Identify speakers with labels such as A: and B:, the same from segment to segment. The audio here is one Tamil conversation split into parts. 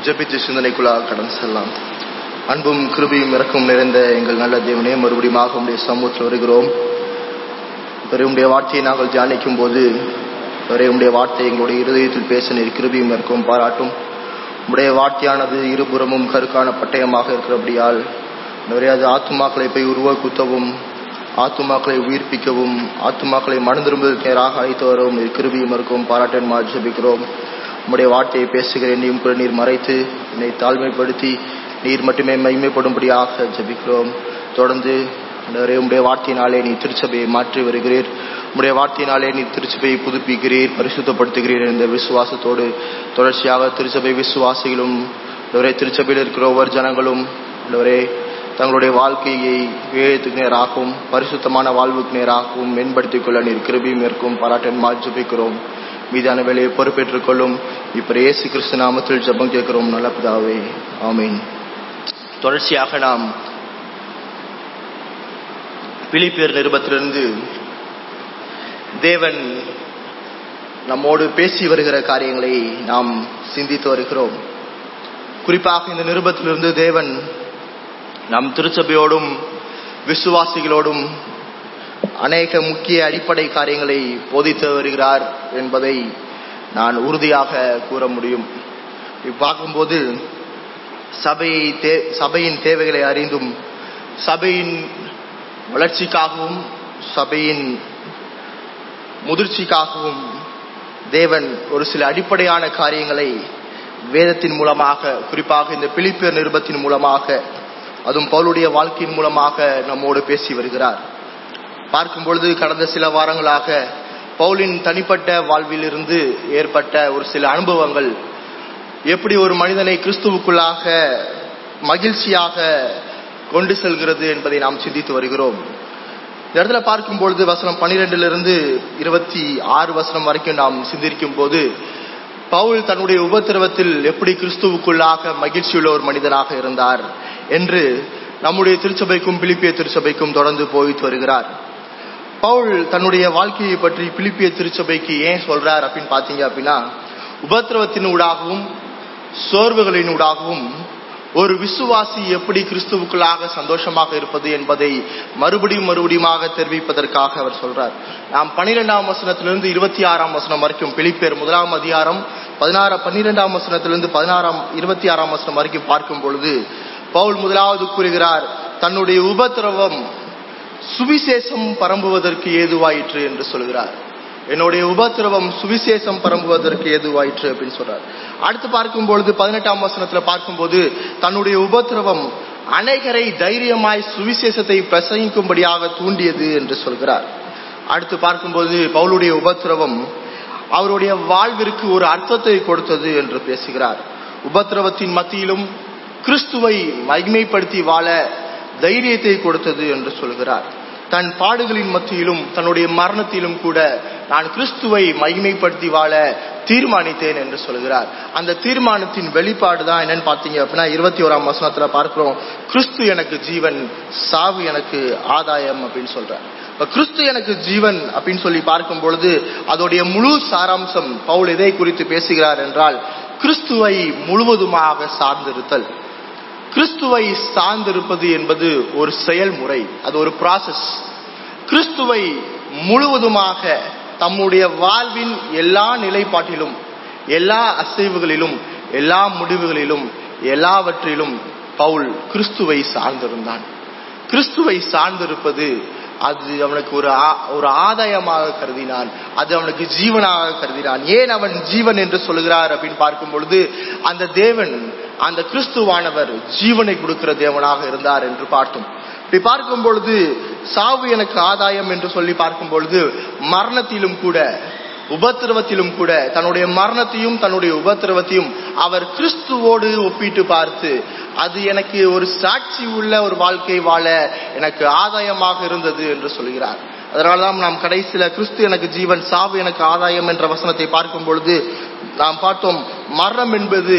A: ஜெபித்து சிந்தனைக்குள்ளாக கடந்து செல்லலாம் அன்பும் கிருபியும் இறக்கும் நிறைந்த எங்கள் நல்ல தேவனே மறுபடியும் உடைய சமூகத்தில் வருகிறோம் உடைய வார்த்தையை நாங்கள் தியானிக்கும் போது உடைய வார்த்தை எங்களுடைய இருதயத்தில் பேச நீர் கிருபியும் இருக்கும் பாராட்டும் உடைய வார்த்தையானது இருபுறமும் கருக்கான பட்டயமாக இருக்கிறபடியால் நிறைய அது ஆத்துமாக்களை போய் உருவ குத்தவும் ஆத்துமாக்களை உயிர்ப்பிக்கவும் ஆத்துமாக்களை மனம் திரும்புவதற்கு நேராக அழைத்து வரவும் கிருபியும் இருக்கும் பாராட்டன் ஜபிக்கிறோம் உம்முடைய வார்த்தையை பேசுகிற என்னையும் கூட நீர் மறைத்து என்னை தாழ்மைப்படுத்தி நீர் மட்டுமே மைமைப்படும்படியாக ஜபிக்கிறோம் தொடர்ந்து உடைய வார்த்தையினாலே நீ திருச்சபையை மாற்றி வருகிறீர் உடைய வார்த்தையினாலே நீ திருச்சபையை புதுப்பிக்கிறீர் பரிசுத்தப்படுத்துகிறீர் என்ற விசுவாசத்தோடு தொடர்ச்சியாக திருச்சபை விசுவாசிகளும் திருச்சபையில் இருக்கிற ஒவ்வொரு ஜனங்களும் ஒரே தங்களுடைய வாழ்க்கையை வேதத்துக்கு நேராகவும் பரிசுத்தமான வாழ்வுக்கு நேராகவும் மேம்படுத்திக் கொள்ள நீர் கிருபியும் இருக்கும் பாராட்டன் ஜபிக்கிறோம் மீதான வேலையை பொறுப்பேற்றுக் கொள்ளும் இப்ப ஏசு கிறிஸ்து நாமத்தில் ஜபம் கேட்கிறோம் நல்ல பிதாவே ஆமீன் தொடர்ச்சியாக நாம் பிலிப்பியர் நிருபத்திலிருந்து தேவன் நம்மோடு பேசி வருகிற காரியங்களை நாம் சிந்தித்து வருகிறோம் குறிப்பாக இந்த நிருபத்திலிருந்து தேவன் நம் திருச்சபையோடும் விசுவாசிகளோடும் அநேக முக்கிய அடிப்படை காரியங்களை போதித்து வருகிறார் என்பதை நான் உறுதியாக கூற முடியும் பார்க்கும்போது சபையை சபையின் தேவைகளை அறிந்தும் சபையின் வளர்ச்சிக்காகவும் சபையின் முதிர்ச்சிக்காகவும் தேவன் ஒரு சில அடிப்படையான காரியங்களை வேதத்தின் மூலமாக குறிப்பாக இந்த பிலிப்பியர் நிருபத்தின் மூலமாக அதுவும் பவுலுடைய வாழ்க்கையின் மூலமாக நம்மோடு பேசி வருகிறார் பார்க்கும் பொழுது கடந்த சில வாரங்களாக பவுலின் தனிப்பட்ட வாழ்விலிருந்து ஏற்பட்ட ஒரு சில அனுபவங்கள் எப்படி ஒரு மனிதனை கிறிஸ்துவுக்குள்ளாக மகிழ்ச்சியாக கொண்டு செல்கிறது என்பதை நாம் சிந்தித்து வருகிறோம் இந்த இடத்துல பார்க்கும் பொழுது வசனம் பனிரெண்டுல இருந்து இருபத்தி ஆறு வசனம் வரைக்கும் நாம் சிந்திக்கும் போது பவுல் தன்னுடைய உபத்திரவத்தில் எப்படி கிறிஸ்துவுக்குள்ளாக மகிழ்ச்சியுள்ள ஒரு மனிதனாக இருந்தார் என்று நம்முடைய திருச்சபைக்கும் பிலிப்பிய திருச்சபைக்கும் தொடர்ந்து போயிட்டு வருகிறார் பவுல் தன்னுடைய வாழ்க்கையை பற்றி பிலிப்பிய திருச்சபைக்கு ஏன் சொல்றார் அப்படின்னு பாத்தீங்க அப்படின்னா உபத்திரவத்தின் ஊடாகவும் சோர்வுகளின் ஊடாகவும் ஒரு விசுவாசி எப்படி கிறிஸ்துவுக்குள்ளாக சந்தோஷமாக இருப்பது என்பதை மறுபடியும் மறுபடியுமாக தெரிவிப்பதற்காக அவர் சொல்றார் நாம் பனிரெண்டாம் வசனத்திலிருந்து இருபத்தி ஆறாம் வசனம் வரைக்கும் பிலிப்பேர் முதலாம் அதிகாரம் பதினாறு பன்னிரெண்டாம் வசனத்திலிருந்து பதினாறாம் இருபத்தி ஆறாம் வசனம் வரைக்கும் பார்க்கும் பொழுது பவுல் முதலாவது கூறுகிறார் தன்னுடைய உபத்திரவம் சுவிசேஷம் பரம்புவதற்கு ஏதுவாயிற்று என்று சொல்கிறார் என்னுடைய உபத்திரவம் சுவிசேஷம் பரம்புவதற்கு ஏதுவாயிற்று அப்படின்னு சொல்றார் அடுத்து பார்க்கும் பொழுது பதினெட்டாம் வசனத்துல பார்க்கும்போது தன்னுடைய உபத்திரவம் அனைகரை தைரியமாய் சுவிசேஷத்தை பிரசங்கிக்கும்படியாக தூண்டியது என்று சொல்கிறார் அடுத்து பார்க்கும்போது பவுலுடைய உபத்திரவம் அவருடைய வாழ்விற்கு ஒரு அர்த்தத்தை கொடுத்தது என்று பேசுகிறார் உபத்திரவத்தின் மத்தியிலும் கிறிஸ்துவை மகிமைப்படுத்தி வாழ தைரியத்தை கொடுத்தது என்று சொல்கிறார் தன் பாடுகளின் மத்தியிலும் தன்னுடைய மரணத்திலும் கூட நான் கிறிஸ்துவை மகிமைப்படுத்தி வாழ தீர்மானித்தேன் என்று சொல்கிறார் அந்த தீர்மானத்தின் வெளிப்பாடு தான் என்னன்னு பாத்தீங்க அப்படின்னா இருபத்தி ஓராம் வசனத்துல பார்க்கிறோம் கிறிஸ்து எனக்கு ஜீவன் சாவு எனக்கு ஆதாயம் அப்படின்னு சொல்றார் இப்ப கிறிஸ்து எனக்கு ஜீவன் அப்படின்னு சொல்லி பார்க்கும் பொழுது அதோடைய முழு சாராம்சம் பவுல் எதை குறித்து பேசுகிறார் என்றால் கிறிஸ்துவை முழுவதுமாக சார்ந்திருத்தல் கிறிஸ்துவை சார்ந்திருப்பது என்பது ஒரு செயல்முறை அது ஒரு ப்ராசஸ் கிறிஸ்துவை முழுவதுமாக தம்முடைய வாழ்வின் எல்லா நிலைப்பாட்டிலும் எல்லா அசைவுகளிலும் எல்லா முடிவுகளிலும் எல்லாவற்றிலும் பவுல் கிறிஸ்துவை சார்ந்திருந்தான் கிறிஸ்துவை சார்ந்திருப்பது அது அவனுக்கு ஒரு ஒரு ஆதாயமாக கருதினான் அது அவனுக்கு ஜீவனாக கருதினான் ஏன் அவன் ஜீவன் என்று சொல்கிறார் அப்படின்னு பார்க்கும் பொழுது அந்த தேவன் அந்த கிறிஸ்துவானவர் ஜீவனை கொடுக்கிற தேவனாக இருந்தார் என்று பார்த்தோம் இப்படி பார்க்கும் பொழுது சாவு எனக்கு ஆதாயம் என்று சொல்லி பார்க்கும் பொழுது மரணத்திலும் கூட உபத்திரவத்திலும் கூட தன்னுடைய மரணத்தையும் தன்னுடைய உபத்திரவத்தையும் அவர் கிறிஸ்துவோடு ஒப்பிட்டு பார்த்து அது எனக்கு ஒரு சாட்சி உள்ள ஒரு வாழ்க்கை வாழ எனக்கு ஆதாயமாக இருந்தது என்று சொல்கிறார் அதனால்தான் நாம் கடைசியில கிறிஸ்து எனக்கு ஜீவன் சாவு எனக்கு ஆதாயம் என்ற வசனத்தை பார்க்கும் பொழுது நாம் பார்த்தோம் மரணம் என்பது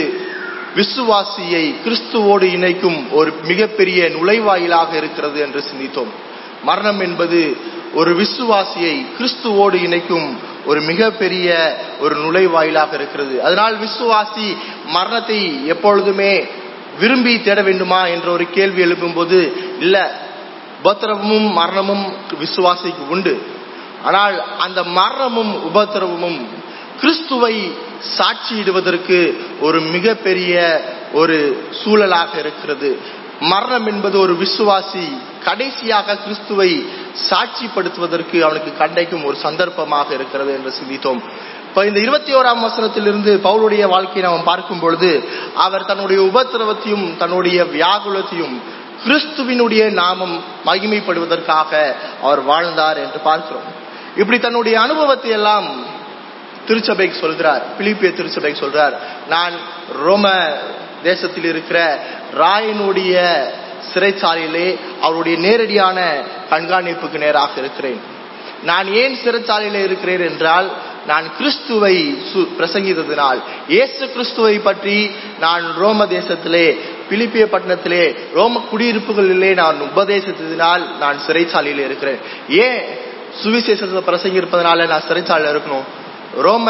A: விசுவாசியை கிறிஸ்துவோடு இணைக்கும் ஒரு மிகப்பெரிய நுழைவாயிலாக இருக்கிறது என்று சிந்தித்தோம் மரணம் என்பது ஒரு விசுவாசியை கிறிஸ்துவோடு இணைக்கும் ஒரு மிகப்பெரிய ஒரு நுழைவாயிலாக இருக்கிறது அதனால் விசுவாசி மரணத்தை எப்பொழுதுமே விரும்பி தேட வேண்டுமா என்ற ஒரு கேள்வி எழுப்பும்போது இல்ல உபத்திரவமும் மரணமும் விசுவாசிக்கு உண்டு ஆனால் அந்த மரணமும் உபத்திரவமும் கிறிஸ்துவை சாட்சியிடுவதற்கு ஒரு மிகப்பெரிய ஒரு சூழலாக இருக்கிறது மரணம் என்பது ஒரு விசுவாசி கடைசியாக கிறிஸ்துவை சாட்சிப்படுத்துவதற்கு அவனுக்கு கண்டைக்கும் ஒரு சந்தர்ப்பமாக இருக்கிறது என்று சிந்தித்தோம் இப்ப இந்த இருபத்தி ஓராம் வசனத்திலிருந்து பவுலுடைய வாழ்க்கையை நாம் பார்க்கும் பொழுது அவர் தன்னுடைய உபத்திரவத்தையும் தன்னுடைய வியாகுலத்தையும் கிறிஸ்துவினுடைய நாமம் மகிமைப்படுவதற்காக அவர் வாழ்ந்தார் என்று பார்க்கிறோம் இப்படி தன்னுடைய அனுபவத்தை எல்லாம் திருச்சபைக்கு சொல்கிறார் பிலிப்பிய திருச்சபைக்கு சொல்றார் நான் ரோம தேசத்தில் இருக்கிற ராயனுடைய சிறைச்சாலையிலே அவருடைய நேரடியான கண்காணிப்புக்கு நேராக இருக்கிறேன் நான் ஏன் சிறைச்சாலையில இருக்கிறேன் என்றால் நான் கிறிஸ்துவை சு- பிரசங்கித்ததினால் இயேசு கிறிஸ்துவை பற்றி நான் ரோம தேசத்திலே பிலிப்பிய பட்டணத்திலே ரோம குடியிருப்புகளிலே நான் உபதேசித்ததினால் நான் சிறைச்சாலையில இருக்கிறேன் ஏன் சுவிசேஷத்தை பிரசங்கிருப்பதனால நான் சிறைச்சாலையில இருக்கணும் ரோம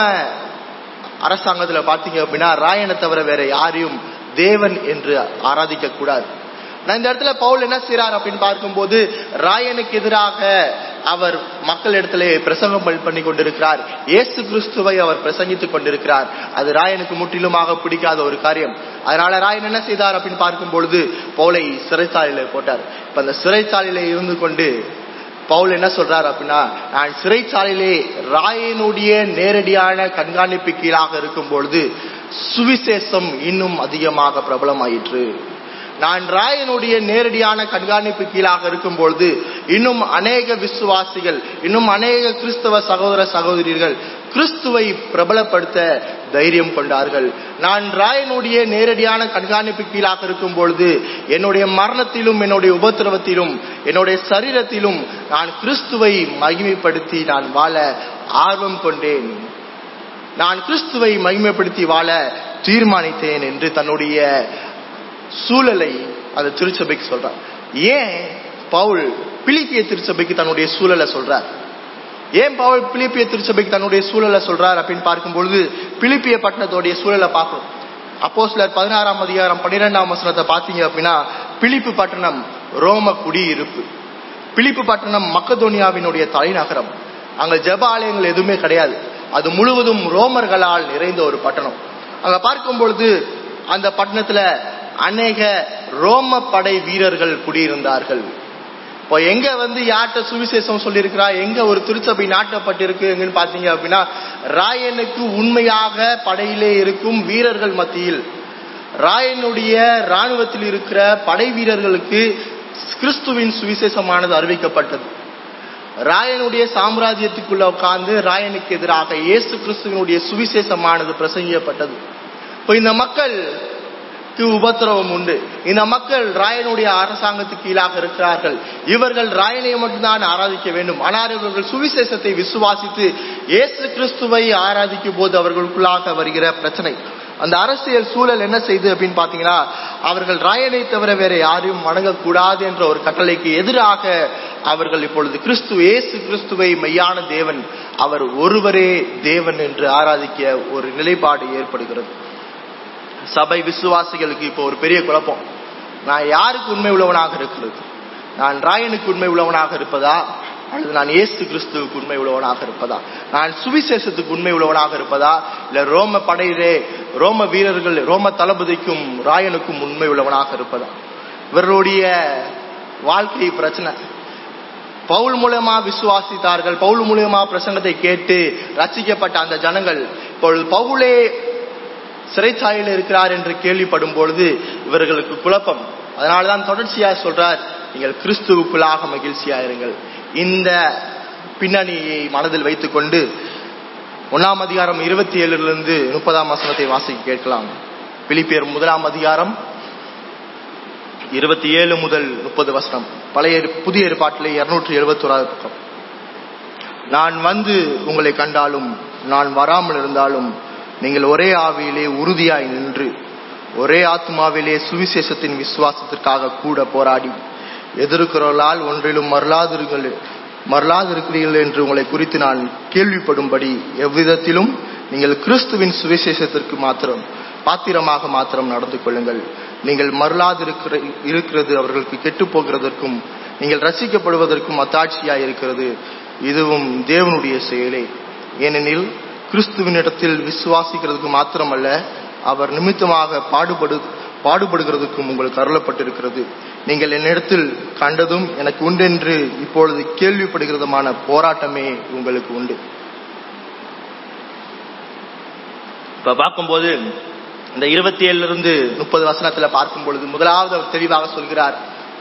A: அரசாங்கத்துல பாத்தீங்க அப்படின்னா ராயனை தவிர வேற யாரையும் தேவன் என்று ஆராதிக்க கூடாது நான் இந்த இடத்துல பவுல் என்ன செய்றார் அப்படின்னு பார்க்கும்போது ராயனுக்கு எதிராக அவர் மக்கள் இடத்துல பிரசங்கம் பண்ணி- பண்ணி கொண்டிருக்கிறார் இயேசு கிறிஸ்துவை அவர் பிரசங்கித்துக் கொண்டிருக்கிறார் அது ராயனுக்கு முற்றிலுமாக பிடிக்காத ஒரு காரியம் அதனால ராயன் என்ன செய்தார் அப்படின்னு பார்க்கும் பொழுது பவுலை சிறைச்சாலையில போட்டார் இப்ப அந்த சிறைச்சாலையில இருந்து கொண்டு பவுல் என்ன சொல்றார் அப்படின்னா நான் சிறைச்சாலையிலே ராயனுடைய நேரடியான கண்காணிப்பு கீழாக இருக்கும் பொழுது சுவிசேஷம் இன்னும் அதிகமாக பிரபலமாயிற்று நான் ராயனுடைய நேரடியான கண்காணிப்பு கீழாக இருக்கும் பொழுது இன்னும் அநேக விசுவாசிகள் இன்னும் அநேக கிறிஸ்தவ சகோதர சகோதரிகள் கிறிஸ்துவை பிரபலப்படுத்த தைரியம் கொண்டார்கள் நான் ராயனுடைய நேரடியான கண்காணிப்பு கீழாக இருக்கும் பொழுது என்னுடைய மரணத்திலும் என்னுடைய உபத்திரவத்திலும் என்னுடைய சரீரத்திலும் நான் கிறிஸ்துவை மகிமைப்படுத்தி நான் வாழ ஆர்வம் கொண்டேன் நான் கிறிஸ்துவை மகிமைப்படுத்தி வாழ தீர்மானித்தேன் என்று தன்னுடைய சூழலை அந்த திருச்சபைக்கு சொல்றார் ஏன் பவுல் பிலிப்பிய திருச்சபைக்கு தன்னுடைய சூழலை சொல்றார் ஏன் பவுல் பிலிப்பிய திருச்சபைக்கு தன்னுடைய சூழலை சொல்றார் அப்படின்னு பார்க்கும்பொழுது பிலிப்பிய பட்டணத்தோடைய சூழலை பார்க்கணும் அப்போ சிலர் பதினாறாம் அதிகாரம் பன்னிரெண்டாம் வசனத்தை பார்த்தீங்க அப்படின்னா பிலிப்பு பட்டணம் ரோம குடியிருப்பு பிலிப்பு பட்டணம் மக்கதோனியாவினுடைய தலைநகரம் அங்க ஜெப ஆலயங்கள் எதுவுமே கிடையாது அது முழுவதும் ரோமர்களால் நிறைந்த ஒரு பட்டணம் அங்க பார்க்கும் பொழுது அந்த பட்டணத்துல அநேக ரோம படை வீரர்கள் குடியிருந்தார்கள் இப்போ எங்க வந்து யார்கிட்ட சுவிசேஷம் சொல்லியிருக்கிறா எங்க ஒரு திருச்சபை நாட்டப்பட்டிருக்கு எங்கன்னு பாத்தீங்க அப்படின்னா ராயனுக்கு உண்மையாக படையிலே இருக்கும் வீரர்கள் மத்தியில் ராயனுடைய ராணுவத்தில் இருக்கிற படை வீரர்களுக்கு கிறிஸ்துவின் சுவிசேஷமானது அறிவிக்கப்பட்டது ராயனுடைய சாம்ராஜ்யத்துக்குள்ள உட்கார்ந்து ராயனுக்கு எதிராக இயேசு கிறிஸ்துவினுடைய சுவிசேஷமானது பிரசங்கிக்கப்பட்டது இப்போ இந்த மக்கள் உபத்திரவம் உண்டு இந்த மக்கள் ராயனுடைய அரசாங்கத்துக்கு கீழாக இருக்கிறார்கள் இவர்கள் ராயனை மட்டும்தான் ஆராதிக்க வேண்டும் ஆனால் இவர்கள் சுவிசேஷத்தை விசுவாசித்து இயேசு கிறிஸ்துவை ஆராதிக்கும் போது அவர்களுக்குள்ளாக வருகிற பிரச்சனை அந்த அரசியல் சூழல் என்ன செய்து அப்படின்னு பாத்தீங்கன்னா அவர்கள் ராயனை தவிர வேற யாரையும் வணங்கக்கூடாது என்ற ஒரு கட்டளைக்கு எதிராக அவர்கள் இப்பொழுது கிறிஸ்து இயேசு கிறிஸ்துவை மெய்யான தேவன் அவர் ஒருவரே தேவன் என்று ஆராதிக்க ஒரு நிலைப்பாடு ஏற்படுகிறது சபை விசுவாசிகளுக்கு இப்போ ஒரு பெரிய குழப்பம் நான் யாருக்கு உண்மை உள்ளவனாக இருக்கிறது நான் ராயனுக்கு உண்மை உள்ளவனாக இருப்பதா அல்லது நான் இயேசு கிறிஸ்துவுக்கு உண்மை உள்ளவனாக இருப்பதா நான் சுவிசேஷத்துக்கு உண்மை உள்ளவனாக இருப்பதா இல்ல ரோம படையிலே ரோம வீரர்கள் ரோம தளபதிக்கும் ராயனுக்கும் உண்மை உள்ளவனாக இருப்பதா இவர்களுடைய வாழ்க்கை பிரச்சனை பவுல் மூலமா விசுவாசித்தார்கள் பவுல் மூலமா பிரசங்கத்தை கேட்டு ரசிக்கப்பட்ட அந்த ஜனங்கள் இப்பொழுது பவுலே சிறைச்சாலையில் இருக்கிறார் என்று கேள்விப்படும் பொழுது இவர்களுக்கு குழப்பம் அதனாலதான் தொடர்ச்சியா சொல்றார் நீங்கள் கிறிஸ்துவுக்குள்ளாக மகிழ்ச்சியா இருங்கள் இந்த பின்னணியை மனதில் வைத்துக் கொண்டு ஒன்னாம் அதிகாரம் இருபத்தி ஏழுலிருந்து முப்பதாம் வசனத்தை வாசிக்க கேட்கலாம் பிலிப்பியர் முதலாம் அதிகாரம் இருபத்தி ஏழு முதல் முப்பது வசனம் பழைய புதிய ஏற்பாட்டிலே இருநூற்றி எழுபத்தி ஓராவது பக்கம் நான் வந்து உங்களை கண்டாலும் நான் வராமல் இருந்தாலும் நீங்கள் ஒரே ஆவியிலே உறுதியாய் நின்று ஒரே ஆத்மாவிலே சுவிசேஷத்தின் விசுவாசத்திற்காக கூட போராடி எதிர்க்கிறவர்களால் ஒன்றிலும் மறலாதிருங்கள் மறலாதிருக்கிறீர்கள் என்று உங்களை குறித்து நான் கேள்விப்படும்படி எவ்விதத்திலும் நீங்கள் கிறிஸ்துவின் சுவிசேஷத்திற்கு மாத்திரம் பாத்திரமாக மாத்திரம் நடந்து கொள்ளுங்கள் நீங்கள் மருளாது இருக்கிற இருக்கிறது அவர்களுக்கு கெட்டு போகிறதற்கும் நீங்கள் ரசிக்கப்படுவதற்கும் அத்தாட்சியாய் இருக்கிறது இதுவும் தேவனுடைய செயலே ஏனெனில் கிறிஸ்துவினிடத்தில் விசுவாசிக்கிறதுக்கு மாத்திரமல்ல அவர் நிமித்தமாக பாடுபடு பாடுபடுகிறதுக்கும் உங்களுக்கு அருளப்பட்டிருக்கிறது நீங்கள் என்னிடத்தில் கண்டதும் எனக்கு உண்டென்று இப்பொழுது கேள்விப்படுகிறதுமான போராட்டமே உங்களுக்கு உண்டு இப்ப பார்க்கும்போது இந்த இருபத்தி ஏழுல இருந்து முப்பது வசனத்துல பார்க்கும் பொழுது முதலாவது அவர் தெளிவாக சொல்கிறார்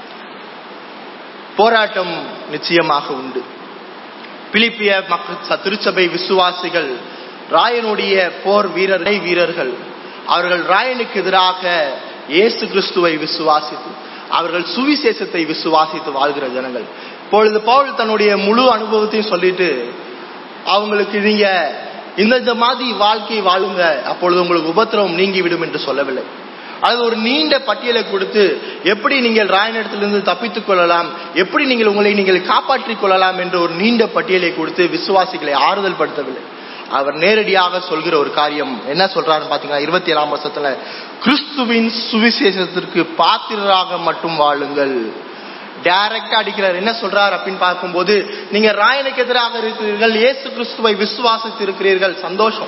A: போராட்டம் நிச்சயமாக உண்டு பிலிப்பிய மக்கள் திருச்சபை விசுவாசிகள் ராயனுடைய போர் வீரரை வீரர்கள் அவர்கள் ராயனுக்கு எதிராக இயேசு கிறிஸ்துவை விசுவாசித்து அவர்கள் சுவிசேஷத்தை விசுவாசித்து வாழ்கிற ஜனங்கள் இப்பொழுது பவுல் தன்னுடைய முழு அனுபவத்தையும் சொல்லிட்டு அவங்களுக்கு நீங்க இந்த இந்த மாதிரி வாழ்க்கை வாழுங்க அப்பொழுது உங்களுக்கு உபத்திரவம் நீங்கி விடும் என்று சொல்லவில்லை அது ஒரு நீண்ட பட்டியலை கொடுத்து எப்படி நீங்கள் ராயனிடத்திலிருந்து தப்பித்துக் கொள்ளலாம் எப்படி நீங்கள் உங்களை நீங்கள் காப்பாற்றிக் கொள்ளலாம் என்ற ஒரு நீண்ட பட்டியலை கொடுத்து விசுவாசிகளை ஆறுதல் படுத்தவில்லை அவர் நேரடியாக சொல்கிற ஒரு காரியம் என்ன சொல்றாருன்னு பாத்தீங்கன்னா இருபத்தி ஏழாம் வருஷத்துல கிறிஸ்துவின் சுவிசேஷத்திற்கு பாத்திரராக மட்டும் வாழுங்கள் டைரக்டா அடிக்கிறார் என்ன சொல்றார் அப்படின்னு பார்க்கும்போது நீங்க ராயனுக்கு எதிராக இருக்கிறீர்கள் இயேசு கிறிஸ்துவை விசுவாசித்து இருக்கிறீர்கள் சந்தோஷம்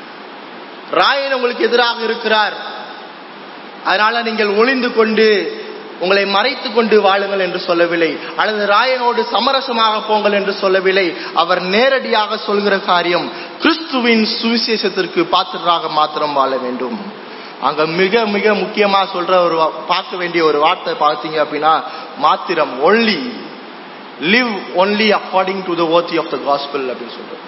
A: ராயன் உங்களுக்கு எதிராக இருக்கிறார் அதனால நீங்கள் ஒளிந்து கொண்டு உங்களை மறைத்து கொண்டு வாழுங்கள் என்று சொல்லவில்லை அல்லது ராயனோடு சமரசமாக போங்கள் என்று சொல்லவில்லை அவர் நேரடியாக சொல்கிற காரியம் கிறிஸ்துவின் சுவிசேஷத்திற்கு பாத்திரராக மாத்திரம் வாழ வேண்டும் அங்க மிக மிக முக்கியமா சொல்ற ஒரு பார்க்க வேண்டிய ஒரு வார்த்தை பார்த்தீங்க அப்படின்னா மாத்திரம் only live only according to the worthy of the gospel அப்படின்னு சொல்றோம்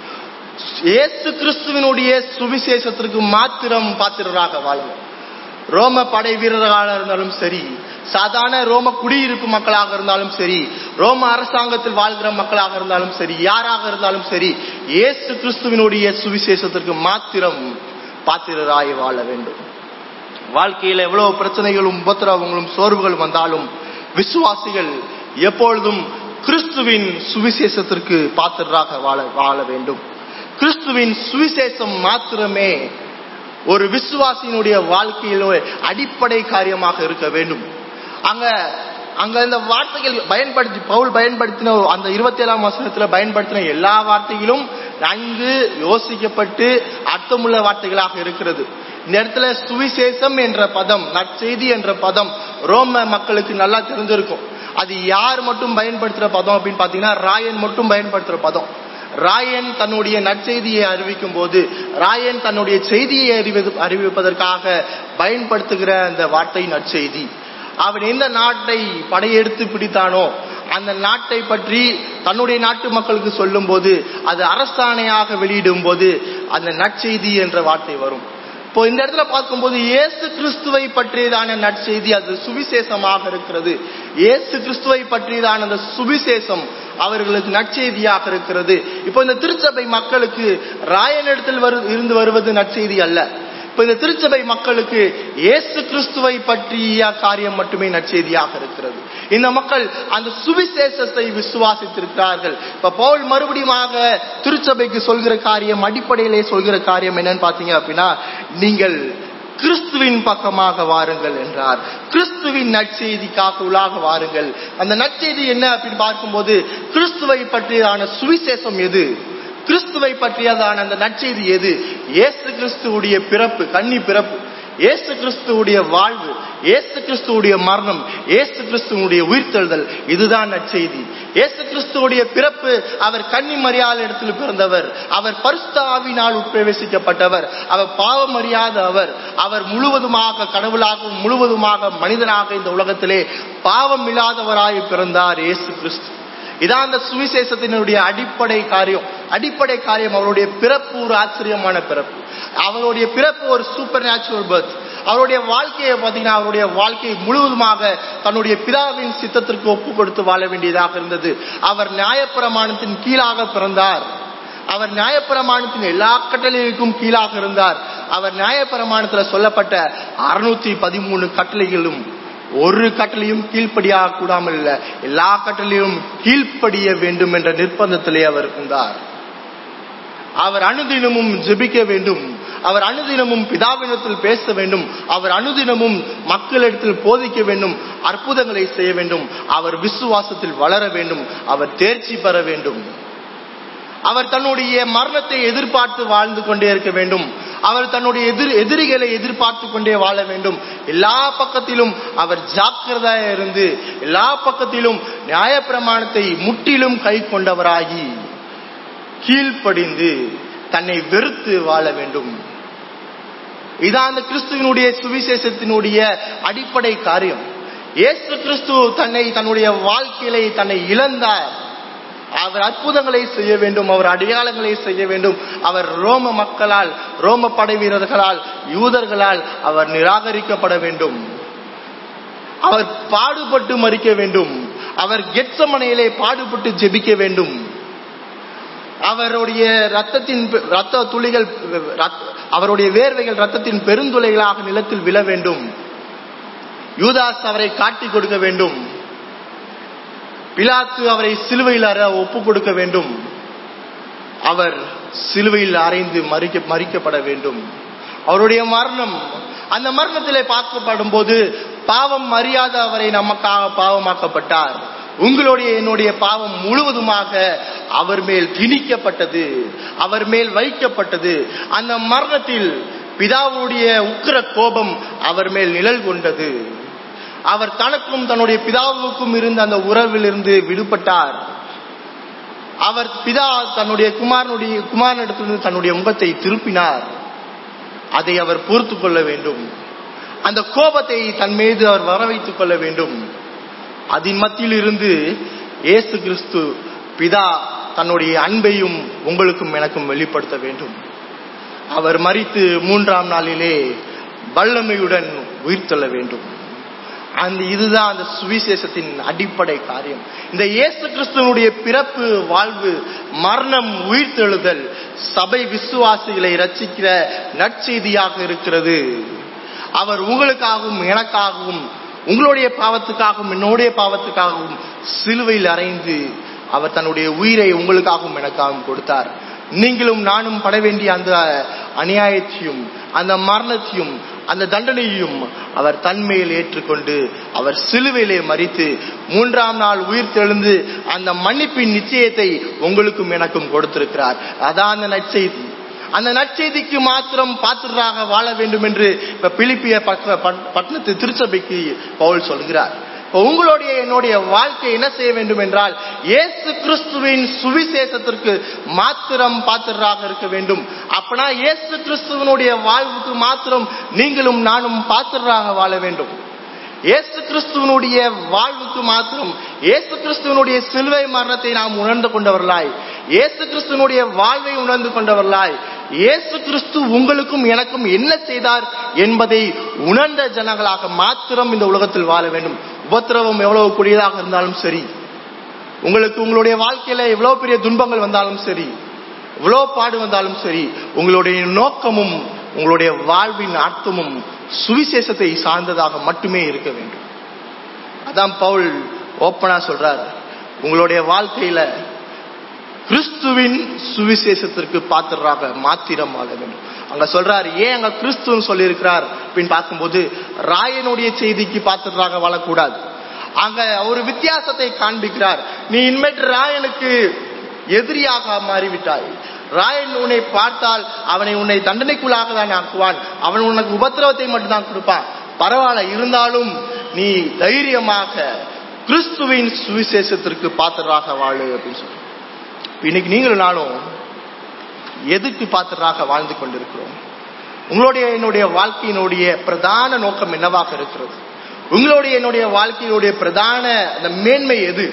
A: இயேசு கிறிஸ்துவனுடைய சுவிசேஷத்திற்கு மாத்திரம் பாத்திரராக வாழுங்க ரோம படை வீரர்களாக இருந்தாலும் சரி சாதாரண ரோம குடியிருப்பு மக்களாக இருந்தாலும் சரி ரோம அரசாங்கத்தில் வாழ்கிற மக்களாக இருந்தாலும் சரி யாராக இருந்தாலும் சரி இயேசு கிறிஸ்துவனுடைய சுவிசேஷத்திற்கு மாத்திரம் பாத்திரராய் வாழ வேண்டும் வாழ்க்கையில் எவ்வளவு பிரச்சனைகளும் உபத்திரவங்களும் சோர்வுகளும் வந்தாலும் விசுவாசிகள் எப்பொழுதும் கிறிஸ்துவின் சுவிசேஷத்திற்கு பாத்திரராக வாழ வாழ வேண்டும் கிறிஸ்துவின் சுவிசேஷம் மாத்திரமே ஒரு விசுவாசியினுடைய வாழ்க்கையில அடிப்படை காரியமாக இருக்க வேண்டும் அங்க அங்க இந்த வார்த்தைகள் பயன்படுத்தி பவுல் பயன்படுத்தின அந்த இருபத்தி ஏழாம் வசனத்துல பயன்படுத்தின எல்லா வார்த்தைகளும் நன்கு யோசிக்கப்பட்டு அர்த்தமுள்ள வார்த்தைகளாக இருக்கிறது இந்த இடத்துல சுவிசேஷம் என்ற பதம் நற்செய்தி என்ற பதம் ரோம மக்களுக்கு நல்லா தெரிஞ்சிருக்கும் அது யார் மட்டும் பயன்படுத்துற பதம் அப்படின்னு பாத்தீங்கன்னா ராயன் மட்டும் பயன்படுத்துற பதம் ராயன் தன்னுடைய நற்செய்தியை அறிவிக்கும் போது ராயன் தன்னுடைய செய்தியை அறிவது அறிவிப்பதற்காக பயன்படுத்துகிற அந்த வார்த்தை நற்செய்தி அவன் எந்த நாட்டை படையெடுத்து பிடித்தானோ அந்த நாட்டை பற்றி தன்னுடைய நாட்டு மக்களுக்கு சொல்லும் போது அது அரசாணையாக வெளியிடும் போது அந்த நற்செய்தி என்ற வார்த்தை வரும் இப்போ இந்த இடத்துல பார்க்கும்போது இயேசு கிறிஸ்துவை பற்றியதான நற்செய்தி அது சுவிசேஷமாக இருக்கிறது இயேசு கிறிஸ்துவை பற்றியதான அந்த சுவிசேஷம் அவர்களுக்கு நற்செய்தியாக இருக்கிறது இப்போ இந்த திருச்சபை மக்களுக்கு ராயனிடத்தில் வரு இருந்து வருவது நற்செய்தி அல்ல இப்ப இந்த திருச்சபை மக்களுக்கு இயேசு கிறிஸ்துவை பற்றிய காரியம் மட்டுமே நற்செய்தியாக இருக்கிறது இந்த மக்கள் அந்த சுவிசேஷத்தை விசுவாசித்திருக்கிறார்கள் இப்ப பவுல் மறுபடியும் திருச்சபைக்கு சொல்கிற காரியம் அடிப்படையிலே சொல்கிற காரியம் என்னன்னு பாத்தீங்க அப்படின்னா நீங்கள் கிறிஸ்துவின் பக்கமாக வாருங்கள் என்றார் கிறிஸ்துவின் நற்செய்திக்காக உலாக வாருங்கள் அந்த நற்செய்தி என்ன அப்படின்னு பார்க்கும்போது கிறிஸ்துவை பற்றியதான சுவிசேஷம் எது கிறிஸ்துவை பற்றியதான அந்த நற்செய்தி எது இயேசு கிறிஸ்துவுடைய பிறப்பு கன்னி பிறப்பு இயேசு கிறிஸ்துவுடைய வாழ்வு இயேசு கிறிஸ்துவுடைய மரணம் இயேசு கிறிஸ்துவனுடைய உயிர்த்தெழுதல் இதுதான் நற்செய்தி இயேசு கிறிஸ்துவுடைய பிறப்பு அவர் கன்னி மரியாதை இடத்தில் பிறந்தவர் அவர் பரிஸ்தாவினால் உட்பிரவேசிக்கப்பட்டவர் அவர் பாவம் அறியாத அவர் அவர் முழுவதுமாக கடவுளாகவும் முழுவதுமாக மனிதனாக இந்த உலகத்திலே பாவம் இல்லாதவராய் பிறந்தார் இயேசு கிறிஸ்து இதான் அந்த சுவிசேஷத்தினுடைய அடிப்படை காரியம் அடிப்படை காரியம் அவருடைய பிறப்பு ஒரு ஆச்சரியமான பிறப்பு அவருடைய பிறப்பு ஒரு சூப்பர் நேச்சுரல் பர்த் அவருடைய வாழ்க்கையை பார்த்தீங்கன்னா அவருடைய வாழ்க்கையை முழுவதுமாக தன்னுடைய பிதாவின் சித்தத்திற்கு ஒப்பு கொடுத்து வாழ வேண்டியதாக இருந்தது அவர் நியாயப்பிரமாணத்தின் கீழாக பிறந்தார் அவர் நியாயப்பிரமாணத்தின் எல்லா கட்டளைகளுக்கும் கீழாக இருந்தார் அவர் நியாயப்பிரமாணத்துல சொல்லப்பட்ட அறுநூத்தி பதிமூணு கட்டளைகளும் ஒரு கட்டளையும் கீழ்ப்படியாக கூடாமல் இல்ல எல்லா கட்டளையும் கீழ்ப்படிய வேண்டும் என்ற நிர்பந்தத்திலே அவர் இருந்தார் அவர் அனுதினமும் ஜெபிக்க வேண்டும் அவர் அனுதினமும் பிதாவினத்தில் பேச வேண்டும் அவர் அனுதினமும் மக்களிடத்தில் போதிக்க வேண்டும் அற்புதங்களை செய்ய வேண்டும் அவர் விசுவாசத்தில் வளர வேண்டும் அவர் தேர்ச்சி பெற வேண்டும் அவர் தன்னுடைய மரணத்தை எதிர்பார்த்து வாழ்ந்து கொண்டே இருக்க வேண்டும் அவர் தன்னுடைய எதிர் எதிரிகளை எதிர்பார்த்து கொண்டே வாழ வேண்டும் எல்லா பக்கத்திலும் அவர் ஜாக்கிரதையா இருந்து எல்லா பக்கத்திலும் நியாயப்பிரமாணத்தை முற்றிலும் கை கொண்டவராகி கீழ்ப்படிந்து தன்னை வெறுத்து வாழ வேண்டும் இதான் அந்த கிறிஸ்துவனுடைய சுவிசேஷத்தினுடைய அடிப்படை காரியம் இயேசு கிறிஸ்து தன்னை தன்னுடைய வாழ்க்கையிலே தன்னை இழந்தார் அவர் அற்புதங்களை செய்ய வேண்டும் அவர் அடையாளங்களை செய்ய வேண்டும் அவர் ரோம மக்களால் ரோம படை வீரர்களால் யூதர்களால் அவர் நிராகரிக்கப்பட வேண்டும் அவர் பாடுபட்டு மறிக்க வேண்டும் அவர் கெட்சமனையிலே பாடுபட்டு ஜெபிக்க வேண்டும் அவருடைய ரத்தத்தின் பெ- ரத்த துளிகள் ரத்த- அவருடைய வேர்வைகள் ரத்தத்தின் பெருந்துளைகளாக நிலத்தில் விழ வேண்டும் யூதாஸ் அவரை காட்டி கொடுக்க வேண்டும் பிலாத்து அவரை சிலுவையில் அற ஒப்பு கொடுக்க வேண்டும் அவர் சிலுவையில் அறைந்து மறிக்க மறிக்கப்பட வேண்டும் அவருடைய மரணம் அந்த மரணத்திலே பார்க்கப்படும் போது பாவம் அறியாத அவரை நமக்காக பாவமாக்கப்பட்டார் உங்களுடைய என்னுடைய பாவம் முழுவதுமாக அவர் மேல் திணிக்கப்பட்டது அவர் மேல் வைக்கப்பட்டது அந்த மரணத்தில் பிதாவுடைய உக்கிர கோபம் அவர் மேல் நிழல் கொண்டது அவர் தனக்கும் தன்னுடைய பிதாவுக்கும் இருந்த அந்த உறவிலிருந்து விடுபட்டார் அவர் பிதா தன்னுடைய குமாரனுடைய குமாரனிடத்திலிருந்து தன்னுடைய முகத்தை திருப்பினார் அதை அவர் பொறுத்து கொள்ள வேண்டும் அந்த கோபத்தை தன் மீது அவர் வர வைத்துக் கொள்ள வேண்டும் அதன் மத்தியில் இருந்து இயேசு கிறிஸ்து பிதா தன்னுடைய அன்பையும் உங்களுக்கும் எனக்கும் வெளிப்படுத்த வேண்டும் அவர் மரித்து மூன்றாம் நாளிலே வல்லமையுடன் உயிர்த்தெழ வேண்டும் அந்த இதுதான் அந்த சுவிசேஷத்தின் அடிப்படை காரியம் இந்த இயேசு கிறிஸ்துவனுடைய பிறப்பு வாழ்வு மரணம் உயிர்த்தெழுதல் சபை விசுவாசிகளை ரட்சிக்கிற நற்செய்தியாக இருக்கிறது அவர் உங்களுக்காகவும் எனக்காகவும் உங்களுடைய பாவத்துக்காகவும் என்னுடைய பாவத்துக்காகவும் சிலுவையில் அறைந்து அவர் தன்னுடைய உயிரை உங்களுக்காகவும் எனக்காகவும் கொடுத்தார் நீங்களும் நானும் பட வேண்டிய அந்த அநியாயத்தையும் அந்த மரணத்தையும் அந்த தண்டனையும் அவர் தன்மையில் ஏற்றுக்கொண்டு அவர் சிலுவையிலே மறித்து மூன்றாம் நாள் உயிர் தெழுந்து அந்த மன்னிப்பின் நிச்சயத்தை உங்களுக்கும் எனக்கும் கொடுத்திருக்கிறார் அதான் அந்த நற்செய்தி அந்த நற்செய்திக்கு மாத்திரம் பாத்திரராக வாழ வேண்டும் என்று இப்ப பிலிப்பிய பட்ட- பட்- பட்டணத்து திருச்சபைக்கு பவுல் சொல்கிறார் இப்ப உங்களுடைய என்னுடைய வாழ்க்கை என்ன செய்ய வேண்டும் என்றால் இயேசு கிறிஸ்துவின் சுவிசேஷத்திற்கு மாத்திரம் பாத்திரராக இருக்க வேண்டும் அப்பனா இயேசு கிறிஸ்துவனுடைய வாழ்வுக்கு மாத்திரம் நீங்களும் நானும் பாத்திரராக வாழ வேண்டும் இயேசு கிறிஸ்துவனுடைய வாழ்வுக்கு மாத்திரம் இயேசு கிறிஸ்துவனுடைய சிலுவை மரணத்தை நாம் உணர்ந்து கொண்டவர்களாய் இயேசு கிறிஸ்துவனுடைய வாழ்வை உணர்ந்து கொண்டவர்களாய் இயேசு கிறிஸ்து உங்களுக்கும் எனக்கும் என்ன செய்தார் என்பதை உணர்ந்த ஜனங்களாக மாத்திரம் இந்த உலகத்தில் வாழ வேண்டும் உபத்திரவம் எவ்வளவு கூடியதாக இருந்தாலும் சரி உங்களுக்கு உங்களுடைய வாழ்க்கையில எவ்வளவு பெரிய துன்பங்கள் வந்தாலும் சரி எவ்வளவு பாடு வந்தாலும் சரி உங்களுடைய நோக்கமும் உங்களுடைய வாழ்வின் அர்த்தமும் சுவிசேஷத்தை சார்ந்ததாக மட்டுமே இருக்க வேண்டும் அதான் பவுல் ஓப்பனா சொல்றார் உங்களுடைய வாழ்க்கையில கிறிஸ்துவின் சுவிசேஷத்திற்கு பாத்திரராக மாத்திரம் ஆக வேண்டும் அங்க சொல்றார் ஏன் அங்க கிறிஸ்துன்னு சொல்லியிருக்கிறார் அப்படின்னு பார்க்கும்போது ராயனுடைய செய்திக்கு பாத்திரராக வாழக்கூடாது அங்க ஒரு வித்தியாசத்தை காண்பிக்கிறார் நீ இனிமேட்டு ராயனுக்கு எதிரியாக மாறிவிட்டாய் ராயன் உன்னை பார்த்தால் அவனை உன்னை தண்டனைக்குள்ளாக தான் ஆக்குவான் அவன் உனக்கு உபத்திரவத்தை மட்டும்தான் கொடுப்பான் பரவாயில்ல இருந்தாலும் நீ தைரியமாக கிறிஸ்துவின் சுவிசேஷத்திற்கு பாத்திரராக வாழு அப்படின்னு சொல்லி இன்னைக்கு நீங்களும் நானும் எதுக்கு பாத்திரராக வாழ்ந்து கொண்டிருக்கிறோம் உங்களுடைய என்னுடைய வாழ்க்கையினுடைய பிரதான நோக்கம் என்னவாக இருக்கிறது உங்களுடைய என்னுடைய வாழ்க்கையினுடைய பிரதான அந்த மேன்மை எது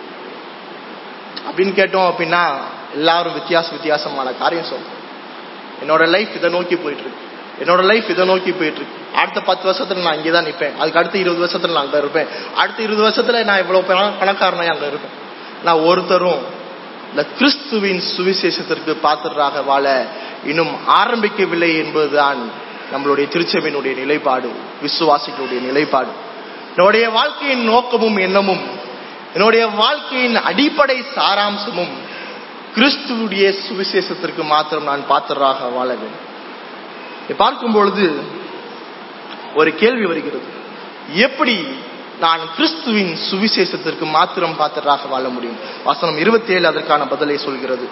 A: அப்படின்னு கேட்டோம் அப்படின்னா எல்லாரும் வித்தியாச வித்தியாசமான காரியம் சொல்றோம் என்னோட லைஃப் இதை நோக்கி போயிட்டு இருக்கு என்னோட லைஃப் இதை நோக்கி போயிட்டு இருக்கு அடுத்த பத்து வருஷத்துல நான் இங்கே தான் நிற்பேன் அதுக்கு அடுத்த இருபது வருஷத்துல நான் அங்க இருப்பேன் அடுத்த இருபது வருஷத்துல நான் இவ்வளவு பண- பணக்காரனாய் அங்க இருப்பேன் நான் ஒருத்தரும் இந்த கிறிஸ்துவின் சுவிசேஷத்திற்கு பாத்திரராக வாழ இன்னும் ஆரம்பிக்கவில்லை என்பதுதான் நம்மளுடைய திருச்சபையினுடைய நிலைப்பாடு விசுவாசிகளுடைய நிலைப்பாடு என்னுடைய வாழ்க்கையின் நோக்கமும் எண்ணமும் என்னுடைய வாழ்க்கையின் அடிப்படை சாராம்சமும் கிறிஸ்துவுடைய சுவிசேஷத்திற்கு மாத்திரம் நான் பாத்திரராக வாழ வேண்டும் இதை பார்க்கும் பொழுது ஒரு கேள்வி வருகிறது எப்படி நான் கிறிஸ்துவின் சுவிசேஷத்திற்கு மாத்திரம் பாத்திரராக வாழ முடியும் வசனம் இருபத்தி ஏழு அதற்கான பதிலை சொல்கிறது